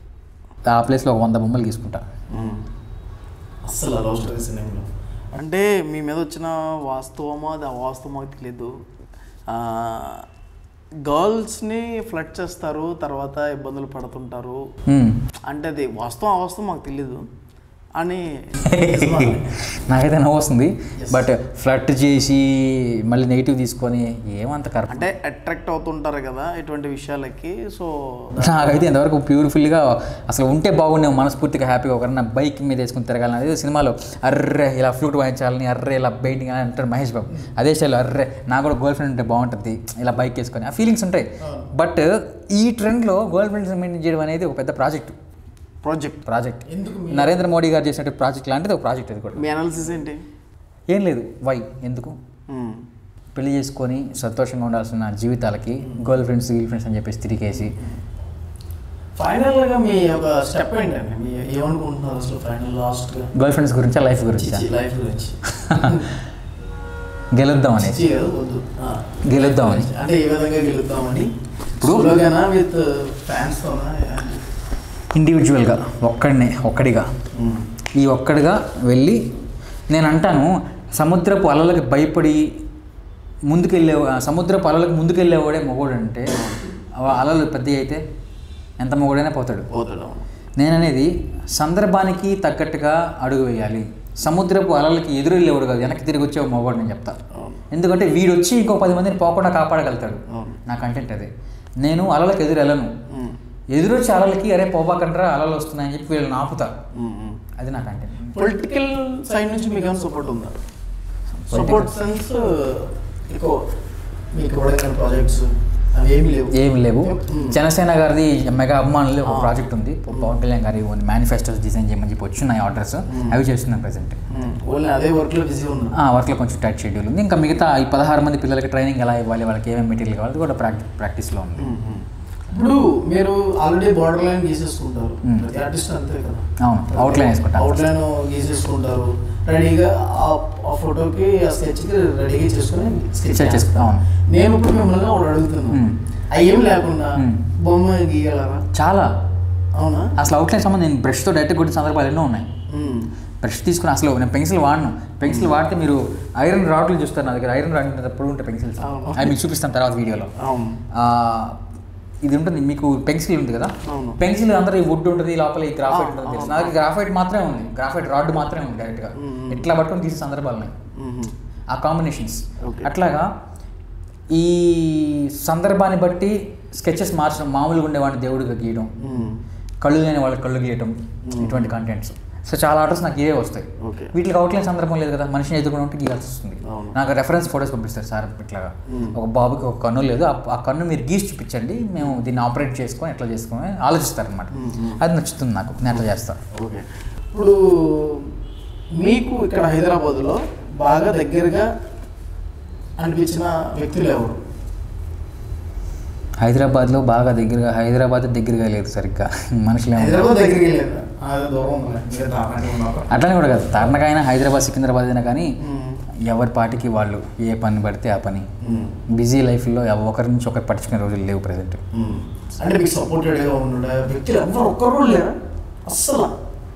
S2: ఆ ప్లేస్లో ఒక వంద బొమ్మలు తీసుకుంటా
S1: అస్సలు లవ్ స్టోరీస్ అంటే మీ మీద వచ్చిన వాస్తవమో అది అవాస్తవమో తెలియదు గర్ల్స్ని ఫ్లడ్ చేస్తారు తర్వాత ఇబ్బందులు పడుతుంటారు
S2: మ్మ్.
S1: అంటే అది వాస్తవం అవాస్తవం మాకు తెలీదు అని
S2: నాకైతే నవ్వు వస్తుంది బట్ ఫ్లట్ చేసి మళ్ళీ నెగిటివ్ తీసుకొని ఏమంత కరెక్ట్
S1: అంటే అట్రాక్ట్ అవుతుంటారు కదా ఇటువంటి విషయాలకి సో
S2: నాకైతే ఇంతవరకు ప్యూర్ఫుల్గా అసలు ఉంటే బాగుండే మనస్ఫూర్తిగా హ్యాపీగా ఒకరన్నా బైక్ మీద వేసుకుని తిరగాలని అదే సినిమాలో అర్రే ఇలా ఫ్లూట్ వాయించాలని అర్రే ఇలా బైటింగ్ అని అంటారు మహేష్ బాబు అదే స్టైల్ అర్రే నాకు కూడా గర్ల్ ఫ్రెండ్ ఉంటే బాగుంటుంది ఇలా బైక్ వేసుకొని ఆ ఫీలింగ్స్ ఉంటాయి బట్ ఈ ట్రెండ్లో గర్ల్ ఫ్రెండ్స్ మెయింటైన్ చేయడం అనేది ఒక పెద్ద project
S1: project
S2: project Narendra Modi గారు చేసినట్టు ప్రాజెక్ట్ లాంటిది ఒక ప్రాజెక్ట్ అది కూడా
S1: మీ అనాలిసిస్ ఏంటి
S2: ఏం లేదు వై ఎందుకు
S1: మ్మ్.
S2: పెళ్లి చేసుకొని సంతోషంగా ఉండాల్సిన జీవితాలకి గర్ల్ ఫ్రెండ్స్ గర్ల్ ఫ్రెండ్స్ అని చెప్పేసి తిరిగేసి
S1: ఫైనల్గా మీ ఒక స్టెప్ ఏంటండి మీ ఏమనుకుంటున్నారు అసలు ఫైనల్ లాస్ట్గా
S2: గర్ల్ ఫ్రెండ్స్ గురించి లైఫ్ గురించి
S1: లైఫ్ గురించి
S2: గెలుద్దాం అనేసి
S1: చిచి కదా వద్దు ఆ.
S2: గెలుద్దామని.
S1: అంటే ఏ విధంగా గెలుద్దామని
S2: ఇప్పుడు-
S1: స్లోగానా విత్ ఫ్యాన్స్ తోనా
S2: ఇండివిజువల్గా ఒక్కడినే ఒక్కడిగా ఈ ఒక్కడిగా వెళ్ళి నేను అంటాను సముద్రపు అలలకు భయపడి ముందుకెళ్ళే సముద్రపు అలలకు ముందుకెళ్ళేవాడే మొగోడు అంటే ఆ అలలు పెద్ద అయితే ఎంత మొగోడైనా పోతాడు
S1: పోతాడు అవును.
S2: నేననేది సందర్భానికి తగ్గట్టుగా అడుగు వేయాలి సముద్రపు అలలకి ఎదురెళ్ళేవాడు కాదు వెనక్కి తిరిగి వచ్చే మొగోడు నేను చెప్తా
S1: అవును.
S2: ఎందుకంటే వీడు వచ్చి ఇంకో పది మందిని పోకుండా కాపాడగలుగుతాడు
S1: అవును.
S2: నా కంటెంట్ అదే నేను అలలకు ఎదురు వెళ్ళను
S1: మ్మ్.
S2: ఎదురొచ్చి అలలకి అరే పోబాకండ్రా అలలు వస్తున్నాయని చెప్పి వీళ్ళని ఆపుతా
S1: మ్మ్, మ్మ్.
S2: అది నా కంటెంట్
S1: పొలిటికల్ సైడ్ నుంచి మీకు ఏమైనా సపోర్ట్ ఉందా సపోర్ట్ సెన్స్ ఎక్కువ మీకు ఇవ్వడం ప్రాజెక్ట్స్ అవి ఏమి లేవు
S2: ఏమి లేవు
S1: మ్మ్.
S2: జనసేన గారిది మెగా అభిమానులు ఒక ప్రాజెక్ట్ ఉంది పవన్ కళ్యాణ్ గారి మేనిఫెస్టోస్ డిజైన్ చేయమని చెప్పి వచ్చినాయి ఆర్డర్స్ అవి చేస్తున్నాం ప్రజెంట్
S1: ఓన్లీ అదే వర్క్లో బిజీ ఉన్నా
S2: ఆ వర్క్లో కొంచెం టైట్ షెడ్యూల్ ఉంది ఇంకా మిగతా ఈ పదహారు మంది పిల్లలకి ట్రైనింగ్ ఎలా ఇవ్వాలి వాళ్ళకి ఏమేమి మెటీరియల్ కావాలి అది కూడా ప్రాక్టీ ప్రాక్టీస్లో ఉంది
S1: ఇప్పుడు మీరు ఆల్రెడీ బార్డర్ లైన్ గీసేసుకుంటారు
S2: మ్మ్.
S1: ప్రతి ఆర్టిస్ట్ అంతే కదా
S2: అవును అవుట్లైన్ వేసుకుంటాం
S1: అవుట్ లైన్ గీసేసుకుంటారు రెడీగా ఆ- ఆ ఫోటోకి ఆ స్కెచ్కి రెడీగా చేసుకుని స్కెచ్
S2: Sketch చేసుకుంటాం, అవును.
S1: నేను ఇప్పుడు మిమ్మల్ని ఒకటి అడుగుతున్నాను
S2: మ్మ్.
S1: అవి ఏం లేకుండా
S2: మ్మ్.
S1: బొమ్మ గీయగలరా
S2: చాలా
S1: అవునా
S2: అసలు అవుట్లైన్ సంబంధం నేను బ్రష్తో డైరెక్ట్ కొట్టిన సందర్భాలు ఎన్నో ఉన్నాయి
S1: మ్మ్.
S2: బ్రష్ తీసుకుని అసలు నేను పెన్సిల్ వాడను పెన్సిల్ వాడితే మీరు ఐరన్ రాడ్లు చూస్తారు నా దగ్గర ఐరన్ రాడ్ పొడి ఉంటాయి పెన్సిల్స్
S1: అవును.
S2: అవి మీకు చూపిస్తాను తర్వాత వీడియోలో
S1: అవును
S2: ఆ, ఇది ఉంటుంది మీకు పెన్సిల్ ఉంది కదా
S1: అవును.
S2: పెన్సిల్ అందరూ ఈ వుడ్ ఉంటుంది లోపల ఈ గ్రాఫైట్ ఉంటుంది
S1: అవును,
S2: తెలుసు నా దగ్గర గ్రాఫైట్ మాత్రమే ఉంది గ్రాఫైట్ రాడ్ మాత్రమే ఉంది డైరెక్ట్గా
S1: మ్మ్.
S2: ఎట్లా పట్టుకొని తీసే సందర్భాలు ఉన్నాయి
S1: మ్మ్.
S2: ఆ కాంబినేషన్స్
S1: Okay.
S2: అట్లాగా ఈ సందర్భాన్ని బట్టి స్కెచెస్ మార్చడం మామూలుగా ఉండేవాడిని దేవుడిగా గీయడం
S1: మ్మ్.
S2: కళ్ళు లేని వాళ్ళకి కళ్ళు గీయటం ఇటువంటి కంటెంట్స్ సో చాలా ఆర్డర్స్ నాకు ఇవే వస్తాయి
S1: ఓకే
S2: వీటికి అవుట్లైన్ సందర్భం లేదు కదా మనిషిని ఎదుర్కొని ఉంటే గీయాల్సి వస్తుంది
S1: అవును.
S2: నాకు రెఫరెన్స్ ఫొటోస్ పంపిస్తారు సార్ ఇట్లాగా
S1: మ్మ్.
S2: ఒక బాబుకి ఒక కన్ను లేదు ఆ- ఆ కన్ను మీరు గీసి చూపించండి మేము దీన్ని ఆపరేట్ చేసుకొని ఎట్లా చేసుకొని ఆలోచిస్తారనమాట
S1: మ్మ్.
S2: అది నచ్చుతుంది నాకు నేను అట్లా చేస్తాను
S1: ఓకే ఇప్పుడు మీకు ఇక్కడ హైదరాబాద్లో బాగా దగ్గరగా అనిపించిన వ్యక్తులు ఎవరు
S2: హైదరాబాద్లో బాగా దగ్గరగా హైదరాబాద్ దగ్గరగా లేదు సరిగ్గా మనుషులు ఏమో-
S1: హైదరాబాద్ దగ్గరికి లేదా అది దూరం ఉందిలే. మీరు దారిలో ఉన్నారు.
S2: అట్లనే కూడా కాదు తారణకైనా హైదరాబాద్ సికింద్రాబాద్ అయినా కానీ
S1: మ్మ్.
S2: ఎవరి పాటికి వాళ్ళు ఏ పని పడితే ఆ పని
S1: మ్మ్.
S2: బిజీ లైఫ్లో ఒకరి నుంచి ఒకరు పట్టించుకునే రోజులు లేవు ప్రజెంట్
S1: మ్మ్. అంటే మీకు సపోర్టెడ్గా ఉన్నాడు వ్యక్తులు ఎవరు ఒక్కరు లేరా అస్సలు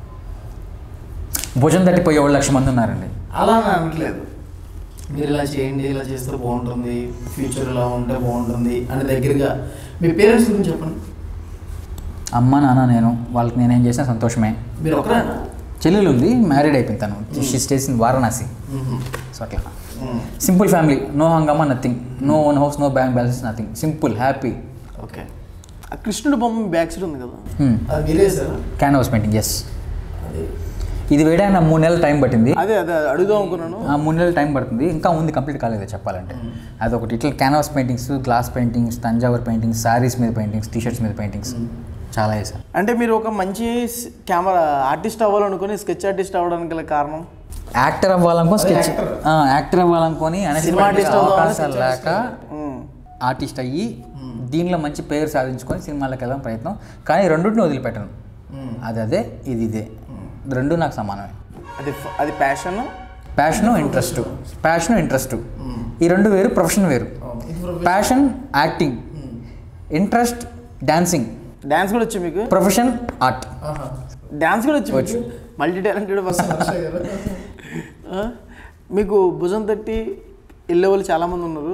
S2: భుజం తట్టిపోయే వాళ్ళు లక్ష మంది ఉన్నారండి
S1: అలా అని అనట్లేదు మీరు ఇలా చేయండి ఇలా చేస్తే బాగుంటుంది ఫ్యూచర్ ఇలా ఉంటే బాగుంటుంది అని దగ్గరగా మీ పేరెంట్స్ గురించి చెప్పండి
S2: అమ్మ నాన్న నేను వాళ్ళకి నేనేం చేసినా సంతోషమే
S1: మీరు ఒకరేనా
S2: చెల్లెలు ఉంది మ్యారీడ్ అయిపోయింది తను she stays in Varanasi
S1: hmm.
S2: So అట్లా
S1: మ్మ్.
S2: సింపుల్ ఫ్యామిలీ నో హంగమా nothing no own house no bank balance nothing simple happy
S1: okay ఆ కృష్ణుడి బొమ్మ బ్యాక్ సైడ్ ఉంది కదా అది మీరే సార్
S2: క్యాన్వాస్ పెయింటింగ్ ఎస్
S1: అది
S2: ఇది వేయడానికి నాకు మూడు నెలలు టైం పట్టింది
S1: అదే అదే అడుగుదాం అనుకున్నాను
S2: ఆ మూడు నెలలు టైం పడుతుంది ఇంకా ఉంది కంప్లీట్ కాలేదు చెప్పాలంటే అదొకటి ఇట్లా canvas paintings glass paintings Thanjavur paintings saris మీద పెయింటింగ్స్ టీషర్ట్స్ మీద పెయింటింగ్స్ చాలా వేసాను
S1: అంటే మీరు ఒక మంచి కెమెరా ఆర్టిస్ట్ అవ్వాలనుకుని స్కెచ్ ఆర్టిస్ట్ అవ్వడానికి గల కారణం
S2: యాక్టర్ అవ్వాలనుకో స్కెచ్
S1: actor.
S2: యాక్టర్ అవ్వాలనుకొని
S1: సినిమా ఆర్టిస్ట్
S2: అవకాశాలు లేక
S1: మ్మ్.
S2: ఆర్టిస్ట్ అయ్యి దీనిలో మంచి పేరు సాధించుకొని సినిమాలకు వెళ్ళడం ప్రయత్నం కానీ రెండింటిని వదిలిపెట్టను
S1: మ్మ్.
S2: అది అదే ఇది ఇదే రెండు నాకు సమానమే
S1: అది ఫ- అది passion
S2: passion interest passion interest ఈ రెండు వేరు ప్రొఫెషన్ వేరు passion acting interest dancing
S1: dance కూడా వచ్చి మీకు
S2: ప్రొఫెషన్ ఆర్ట్
S1: డ్యాన్స్ కూడా వచ్చి వచ్చు మల్టీ టాలెంటెడ్ పర్సన్ మీకు భుజం తట్టి వెళ్ళే వాళ్ళు చాలామంది ఉన్నారు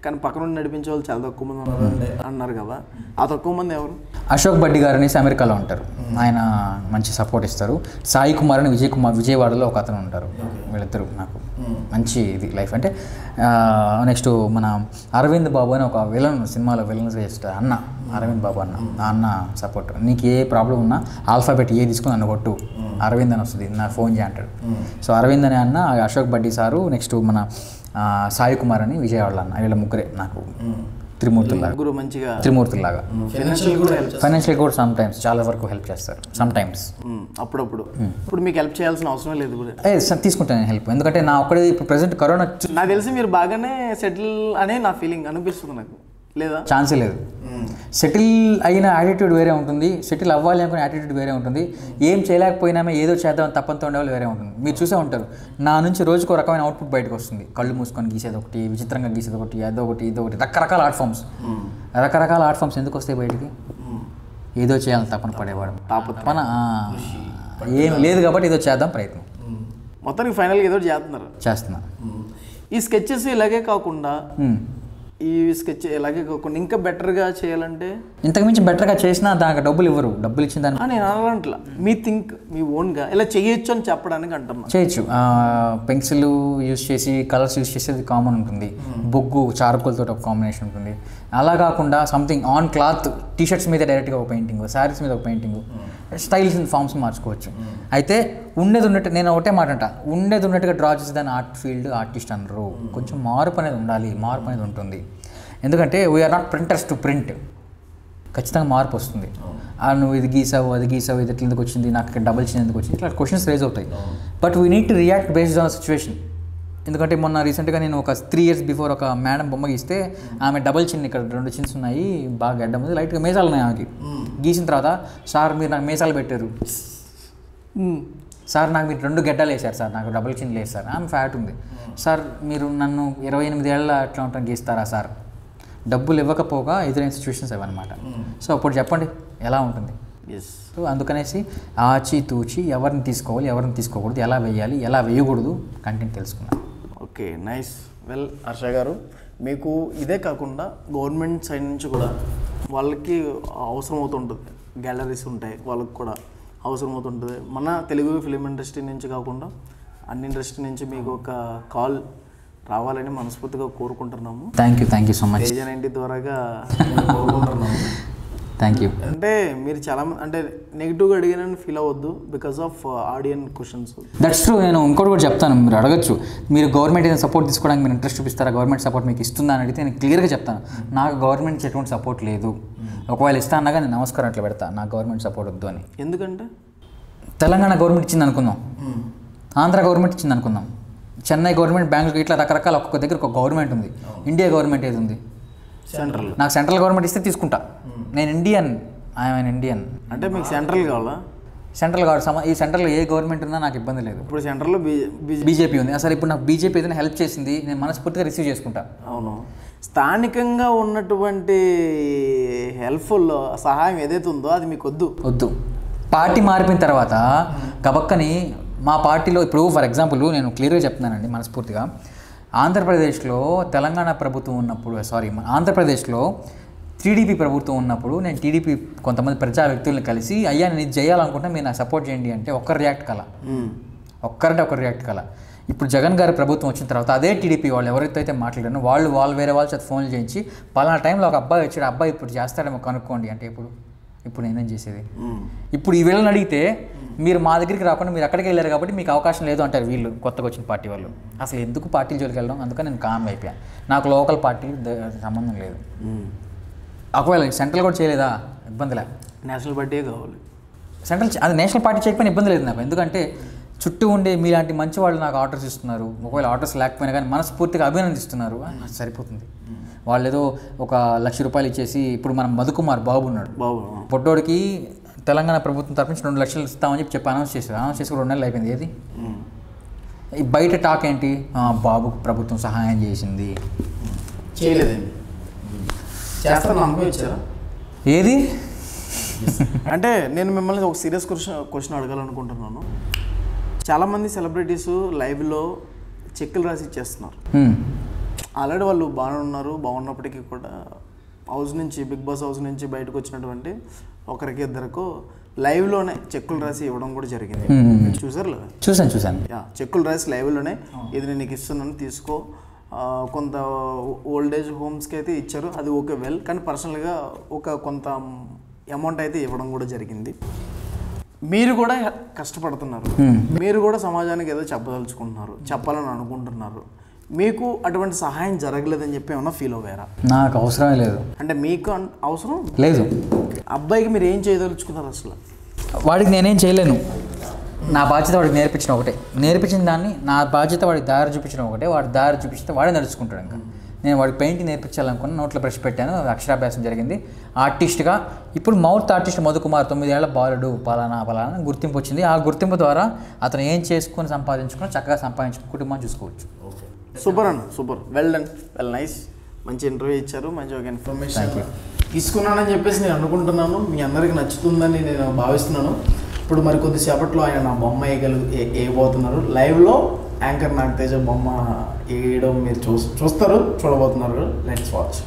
S1: కానీ పక్కన నుండి నడిపించే వాళ్ళు చాలా తక్కువ మంది ఉన్నారు అంటే అన్నారు కదా ఆ తక్కువ మంది ఎవరు
S2: అశోక్ బడ్డి గారు అనేసి అమెరికాలో ఉంటారు ఆయన మంచి సపోర్ట్ ఇస్తారు సాయి కుమార్ అని విజయ్ కుమార్ విజయవాడలో ఒక అతను ఉంటారు వీళ్ళిద్దరు నాకు మంచి ఇది లైఫ్ అంటే నెక్స్ట్ మన అరవింద్ బాబు అని ఒక విలన్ సినిమాలో విలన్ చేస్తారు అన్న అరవింద్ బాబు అన్న ఆ అన్న సపోర్ట్ నీకు ఏ ప్రాబ్లం ఉన్నా ఆల్ఫాబెట్ ఏ తీసుకుని నన్ను కొట్టు అరవింద్ అని వస్తుంది నా ఫోన్ చేయ అంటాడు సో అరవింద్ అనే అన్న అశోక్ బడ్డి సారు నెక్స్ట్ మన ఆ, సాయి కుమార్ అని విజయవాడలో అన్న వీళ్ళ ముగ్గురే నాకు త్రిమూర్తుల్లాగా
S1: ముగ్గురు మంచిగా
S2: త్రిమూర్తుల్లాగా
S1: ఫైనాన్షియల్ కూడా హెల్ప్
S2: ఫైనాన్షియల్ కూడా సమ్ టైమ్స్ చాలా వరకు హెల్ప్ చేస్తారు సమ్ టైమ్స్
S1: అప్పుడప్పుడు ఇప్పుడు మీకు హెల్ప్ చేయాల్సిన అవసరం లేదు కూడా
S2: ఏ స- తీసుకుంటాను హెల్ప్ ఎందుకంటే నా ఒక్కడే ఇప్పుడు ప్రజెంట్ కరోనా
S1: నాకు తెలిసి మీరు బాగానే సెటిల్ అనే నా ఫీలింగ్ అనిపిస్తుంది నాకు లేదా
S2: ఛాన్సే లేదు సెటిల్ అయిన యాటిట్యూడ్ వేరే ఉంటుంది సెటిల్ అవ్వాలి అనుకునే యాటిట్యూడ్ వేరే ఉంటుంది ఏం చేయలేకపోయినామే ఏదో చేద్దాం తప్పంతో ఉండేవాళ్ళు వేరే ఉంటుంది మీరు చూసే ఉంటారు నా నుంచి రోజుకో రకమైన అవుట్పుట్ బయటకు వస్తుంది కళ్ళు మూసుకొని గీసేది ఒకటి విచిత్రంగా గీసేది ఒకటి అదో ఒకటి ఇదో ఒకటి రకరకాల ఆర్ట్ ఫామ్స్ రకరకాల ఆర్ట్ ఫామ్స్ ఎందుకు వస్తాయి బయటికి ఏదో చేయాలని తపన పడేవాడు తపన ఆ, ఏం లేదు కాబట్టి ఏదో చేద్దాం ప్రయత్నం
S1: మొత్తానికి ఫైనల్గా ఏదో ఒకటి చేస్తున్నారు
S2: చేస్తున్నా
S1: ఈ స్కెచెస్ ఇలాగే కాకుండా
S2: మ్మ్.
S1: ఈ స్కెచ్ ఇలాగే కాకుండా ఇంకా బెటర్గా చేయాలంటే
S2: ఇంతకుమించి బెటర్గా చేసినా దానికి డబ్బులు ఇవ్వరు డబ్బులు ఇచ్చిన దాన్ని
S1: ఆ, నేను అనాలంటలా మీ థింక్ మీ ఓన్గా ఇలా చేయొచ్చు అని చెప్పడానికి అంటున్నా
S2: చేయొచ్చు పెన్సిల్ యూస్ చేసి కలర్స్ యూస్ చేసేది కామన్ ఉంటుంది బొగ్గు చార్కోల్తో ఒక కాంబినేషన్ ఉంటుంది అలా కాకుండా సంథింగ్ ఆన్ క్లాత్ టీషర్ట్స్ మీద డైరెక్ట్గా ఒక పెయింటింగ్ శారీస్ మీద ఒక పెయింటింగ్ స్టైల్స్ అండ్ ఫామ్స్ మార్చుకోవచ్చు అయితే ఉండేది ఉన్నట్టు నేను ఒకటే మాట అంట ఉండేది ఉన్నట్టుగా డ్రా చేసేదాన్ని ఆర్ట్ ఫీల్డ్ ఆర్టిస్ట్ అనరు కొంచెం మార్పు అనేది ఉండాలి మార్పు అనేది ఉంటుంది ఎందుకంటే we are not printers to print ఖచ్చితంగా మార్పు వస్తుంది ఆ నువ్వు ఇది గీసావు అది గీసావు ఇది ఎట్లా ఎందుకు వచ్చింది నాకు ఇక్కడ డబుల్ చిన్న ఎందుకు వచ్చింది ఇట్లా క్వశ్చన్స్ రేజ్ అవుతాయి but we need to react based on situation ఎందుకంటే మొన్న రీసెంట్గా నేను ఒక త్రీ ఇయర్స్ బిఫోర్ ఒక మేడం బొమ్మ గీస్తే ఆమె డబుల్ చిన్ ఇక్కడ రెండు చిన్స్ ఉన్నాయి బాగా గడ్డం ఉంది లైట్గా మేసాలు ఉన్నాయి ఆమెకి గీసిన తర్వాత సార్ మీరు నాకు మేసాలు పెట్టారు సార్ నాకు మీరు రెండు గడ్డలు వేశారు సార్ నాకు డబుల్ చిన్ లేదు సార్ ఆమె ఫ్యాట్ ఉంది సార్ మీరు నన్ను ఇరవై ఎనిమిది ఏళ్ళ అట్లా ఉంటాను గీస్తారా సార్ డబ్బులు ఇవ్వకపోగా ఎదురైన సిచ్యువేషన్స్ అవన్నమాట సో అప్పుడు చెప్పండి ఎలా ఉంటుంది
S1: ఎస్
S2: సో అందుకనేసి ఆచి తూచి ఎవరిని తీసుకోవాలి ఎవరిని తీసుకోకూడదు ఎలా వేయాలి ఎలా వేయకూడదు కంటెంట్ తెలుసుకున్నాను
S1: ఓకే నైస్ వెల్ హర్ష గారు మీకు ఇదే కాకుండా గవర్నమెంట్ సైడ్ నుంచి కూడా వాళ్ళకి అవసరం అవుతుంటుంది గ్యాలరీస్ ఉంటాయి వాళ్ళకి కూడా అవసరం అవుతుంటుంది మన తెలుగు ఫిలిం ఇండస్ట్రీ నుంచి కాకుండా అన్ని ఇండస్ట్రీ నుంచి మీకు ఒక కాల్ రావాలని మనస్ఫూర్తిగా కోరుకుంటున్నాము
S2: thank you thank you so much
S1: Teja ninety ద్వారాగా కోరుకుంటున్నాము
S2: థ్యాంక్ యూ
S1: అంటే మీరు చాలా మంది అంటే నెగిటివ్గా అడిగానని ఫీల్ అవ్వద్దు because of audience questions
S2: that's true నేను ఇంకోటి కూడా చెప్తాను మీరు అడగచ్చు మీరు గవర్నమెంట్ ఏదైనా సపోర్ట్ తీసుకోవడానికి మీరు ఇంట్రెస్ట్ చూపిస్తారా గవర్నమెంట్ సపోర్ట్ మీకు ఇస్తుందా అని అడిగితే నేను క్లియర్గా చెప్తాను నాకు గవర్నమెంట్ నుంచి ఎటువంటి సపోర్ట్ లేదు ఒకవేళ ఇస్తా అన్నగా నేను నమస్కారం అట్లా పెడతా నాకు గవర్నమెంట్ సపోర్ట్ వద్దు అని
S1: ఎందుకంటే
S2: తెలంగాణ గవర్నమెంట్ ఇచ్చింది అనుకుందాం ఆంధ్ర గవర్నమెంట్ ఇచ్చింది అనుకుందాం చెన్నై గవర్నమెంట్ బెంగళూరు ఇట్లా రకరకాల ఒక్కొక్క దగ్గర ఒక గవర్నమెంట్ ఉంది ఇండియా గవర్నమెంట్ ఏది ఉంది
S1: సెంట్రల్
S2: నాకు సెంట్రల్ గవర్నమెంట్ ఇస్తే తీసుకుంటా నేను ఇండియన్ ఐఎమ్ ఇండియన్
S1: అంటే మీకు సెంట్రల్ కావాలా
S2: సెంట్రల్ గవర్నమెంట్ సమ ఈ సెంట్రల్లో ఏ గవర్నమెంట్ ఉన్నా నాకు ఇబ్బంది లేదు
S1: ఇప్పుడు సెంట్రల్లో బీ బీజే
S2: బీజేపీ ఉంది అసలు ఇప్పుడు నాకు బీజేపీ ఏదైనా హెల్ప్ చేసింది నేను మనస్ఫూర్తిగా రిసీవ్ చేసుకుంటా
S1: అవును స్థానికంగా ఉన్నటువంటి హెల్ప్ఫుల్ సహాయం ఏదైతే ఉందో అది మీకు వద్దు
S2: వద్దు పార్టీ మారిపోయిన తర్వాత గబక్కని మా పార్టీలో ఇప్పుడు ఫర్ ఎగ్జాంపుల్ నేను క్లియర్గా చెప్తున్నానండి మనస్ఫూర్తిగా ఆంధ్రప్రదేశ్లో తెలంగాణ ప్రభుత్వం ఉన్నప్పుడు సారీ ఆంధ్రప్రదేశ్లో టీడీపీ ప్రభుత్వం ఉన్నప్పుడు నేను టీడీపీ కొంతమంది ప్రజా వ్యక్తులను కలిసి అయ్యా నేను ఇది చేయాలనుకుంటే మీరు నాకు సపోర్ట్ చేయండి అంటే ఒక్క రియాక్ట్ కల ఒక్కరంటే ఒకరు రియాక్ట్ కల ఇప్పుడు జగన్ గారి ప్రభుత్వం వచ్చిన తర్వాత అదే టీడీపీ వాళ్ళు ఎవరైతే అయితే మాట్లాడారో వాళ్ళు వాళ్ళు వేరే వాళ్ళ చేత ఫోన్లు చేయించి పలానా టైంలో ఒక అబ్బాయి వచ్చాడు అబ్బాయి ఇప్పుడు చేస్తాడేమో కనుక్కోండి అంటే ఇప్పుడు ఇప్పుడు నేనేం చేసేది ఇప్పుడు ఈ వీళ్ళని అడిగితే మీరు మా దగ్గరికి రాకుండా మీరు అక్కడికి వెళ్ళారు కాబట్టి మీకు అవకాశం లేదు అంటారు వీళ్ళు కొత్తగా వచ్చిన పార్టీ వాళ్ళు అసలు ఎందుకు పార్టీల జోలికి వెళ్ళడం అందుకని నేను కామ్ అయిపోయాను నాకు లోకల్ పార్టీ ద- సంబంధం లేదు ఒకవేళ సెంట్రల్ కూడా చేయలేదా ఇబ్బందిలే
S1: నేషనల్ పార్టీ కావాలి
S2: సెంట్రల్ చే- అది నేషనల్ పార్టీ చేయకపోయినా ఇబ్బంది లేదు నాకు ఎందుకంటే చుట్టూ ఉండే మీలాంటి మంచి వాళ్ళు నాకు ఆర్డర్స్ ఇస్తున్నారు ఒకవేళ ఆర్డర్స్ లేకపోయినా కానీ మనస్ఫూర్తిగా అభినందిస్తున్నారు ఆ, నాకు సరిపోతుంది వాళ్ళు ఏదో ఒక లక్ష రూపాయలు ఇచ్చేసి ఇప్పుడు మనం మధుకుమార్ బాబు ఉన్నాడు
S1: బాబు
S2: పొట్టోడికి తెలంగాణ ప్రభుత్వం తరపు నుంచి రెండు లక్షలు ఇస్తామని చెప్పి చెప్పి అనౌన్స్ చేశారు అనౌన్స్ చేసి రెండు నెలలు అయిపోయింది ఏది
S1: ఉమ్.
S2: ఈ బయట టాక్ ఏంటి ఆ, బాబుకు ప్రభుత్వం సహాయం చేసింది
S1: చేయలేదండి చేస్తాను నమ్మకం ఇచ్చారా
S2: ఏది
S1: అంటే నేను మిమ్మల్ని ఒక సీరియస్ క్వశ్చన్ క్వశ్చన్ అడగాలనుకుంటున్నాను చాలామంది సెలబ్రిటీస్ లైవ్లో చెక్కులు రాసి ఇచ్చేస్తున్నారు
S2: హ్మ్.
S1: ఆల్రెడీ వాళ్ళు బాగానే ఉన్నారు బాగున్నప్పటికీ కూడా హౌస్ నుంచి బిగ్ బాస్ హౌస్ నుంచి బయటకు వచ్చినటువంటి ఒకరికి ఇద్దరికి లైవ్లోనే చెక్కులు రాసి ఇవ్వడం కూడా జరిగింది మీరు చూసారు లేదా
S2: చూసాను చూసాను
S1: యా చెక్కులు రాసి లైవ్లోనే ఇది నేను నీకు ఇస్తున్నాను తీసుకో ఆ, కొంత ఓల్డ్ ఏజ్ హోమ్స్కి అయితే ఇచ్చారు అది ఓకే వెల్ కానీ పర్సనల్గా ఒక కొంత అమౌంట్ అయితే ఇవ్వడం కూడా జరిగింది మీరు కూడా కష్టపడుతున్నారు మీరు కూడా సమాజానికి ఏదో చెప్పదలుచుకుంటున్నారు చెప్పాలని అనుకుంటున్నారు మీకు అటువంటి సహాయం జరగలేదని చెప్పి ఏమన్నా ఫీల్ అవ్వారా
S2: నాకు అవసరమే లేదు
S1: అంటే మీకు అన్- అవసరం
S2: లేదు
S1: అబ్బాయికి మీరు ఏం చేయదలుచుకున్నారు అసలు
S2: వాడికి నేనేం చేయలేను నా బాధ్యత వాడికి నేర్పించిన ఒకటే నేర్పించిన దాన్ని నా బాధ్యత వాడికి దారి చూపించడం ఒకటే వాడి దారి చూపిస్తే వాడే నడుచుకుంటాడు ఇంకా నేను వాడికి పెయింటింగ్ నేర్పించాలనుకున్న నోట్లో బ్రష్ పెట్టాను అక్షరాభ్యాసం జరిగింది ఆర్టిస్ట్గా ఇప్పుడు మౌత్ ఆర్టిస్ట్ మధుకుమార్ తొమ్మిదేళ్ల బాలుడు పలానా పలానా అని గుర్తింపు వచ్చింది ఆ గుర్తింపు ద్వారా అతను ఏం చేసుకొని సంపాదించుకుని చక్కగా సంపాదించుకుని కుటుంబాన్ని చూసుకోవచ్చు
S1: సూపర్ అన్న super well done well nice మంచి ఇంటర్వ్యూ ఇచ్చారు మంచి ఒక ఇన్ఫర్మేషన్ తీసుకున్నానని చెప్పేసి నేను అనుకుంటున్నాను మీ అందరికి నచ్చుతుందని నేను భావిస్తున్నాను ఇప్పుడు మరి కొద్దిసేపట్లో ఆయన నా బొమ్మ వేయగలు ఏ- వేయబోతున్నారు లైవ్లో యాంకర్ నాగతేజ బొమ్మ వేయడం మీరు చూ చూస్తారు చూడబోతున్నారు let's watch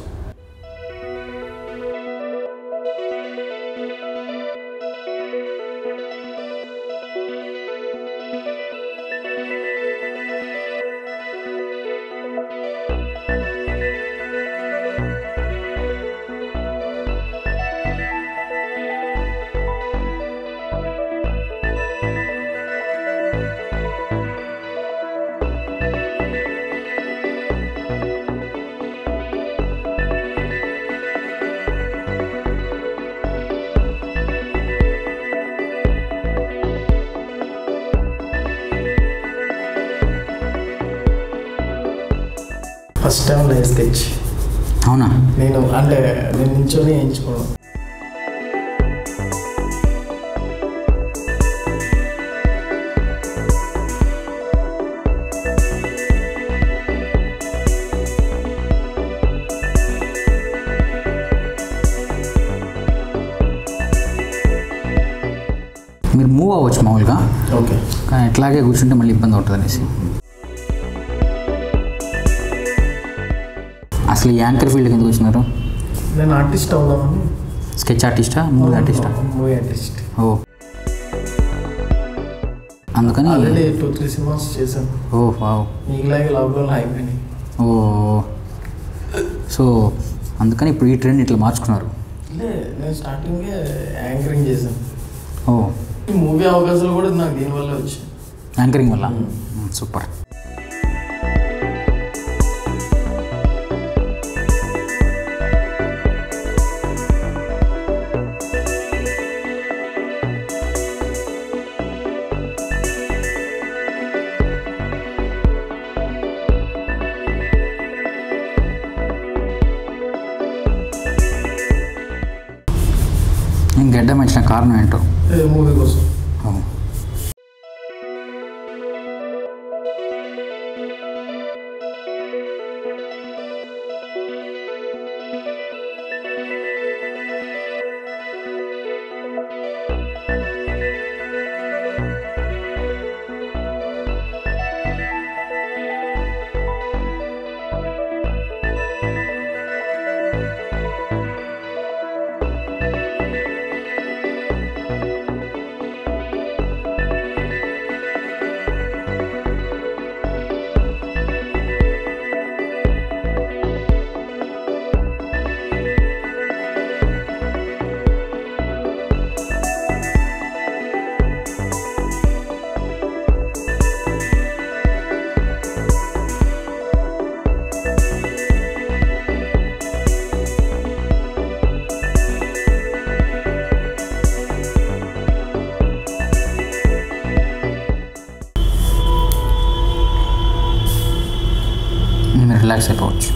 S1: first time live sketch
S2: అవునా
S1: నేను అంటే నేను నించొని వేయించుకోవడం
S2: మీరు మూవ్ అవ్వచ్చు మామూలుగా
S1: ఓకే
S2: కానీ ఎట్లాగే కూర్చుంటే మళ్ళీ ఇబ్బంది అవుతుంది అనేసి అసలు ఈ యాంకర్ ఫీల్డ్కి ఎందుకు వచ్చినారు
S1: నేను ఆర్టిస్ట్ అవుదామని
S2: స్కెచ్ ఆర్టిస్టా మూవీ ఆర్టిస్టా
S1: మూవీ ఆర్టిస్ట్
S2: ఓ అందుకని
S1: ఆల్రెడీ టూ త్రీ సినిమాస్ చేశాను
S2: ఓ వావ్
S1: మీకులాగే లాక్డౌన్ అయిపోయినాయి
S2: ఓ సో అందుకని ఇప్పుడు ఈ ట్రెండ్ ఇట్లా మార్చుకున్నారు
S1: లే నేను స్టార్టింగే యాంకరింగ్ చేశాను
S2: ఓ
S1: ఈ మూవీ అవకాశాలు కూడా నాకు దీనివల్ల వచ్చాయి
S2: యాంకరింగ్ వల్ల సూపర్ నేను గడ్డ మంచిన కారణం ఏంటో
S1: మూవీ కోసం
S2: ఓ. మీరు రిలాక్స్ అయిపోవచ్చు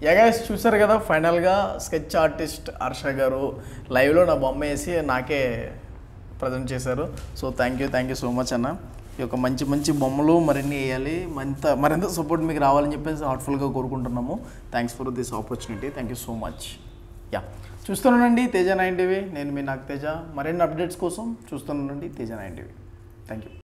S1: యగాయస్ చూసారు కదా ఫైనల్గా స్కెచ్ ఆర్టిస్ట్ హర్ష గారు లైవ్లో నా బొమ్మ వేసి నాకే ప్రజెంట్ చేశారు so thank you thank you so much అన్న ఈ యొక్క మంచి మంచి బొమ్మలు మరిన్ని వేయాలి మరింత మరింత సపోర్ట్ మీకు రావాలని చెప్పేసి హార్ట్ఫుల్గా కోరుకుంటున్నాము thanks for this opportunity thank you so much yeah చూస్తున్నానండి తేజ నైన్ టీవీ నేను మీ నాకు తేజ మరిన్ని అప్డేట్స్ కోసం చూస్తున్నానండి Teja nine TV thank you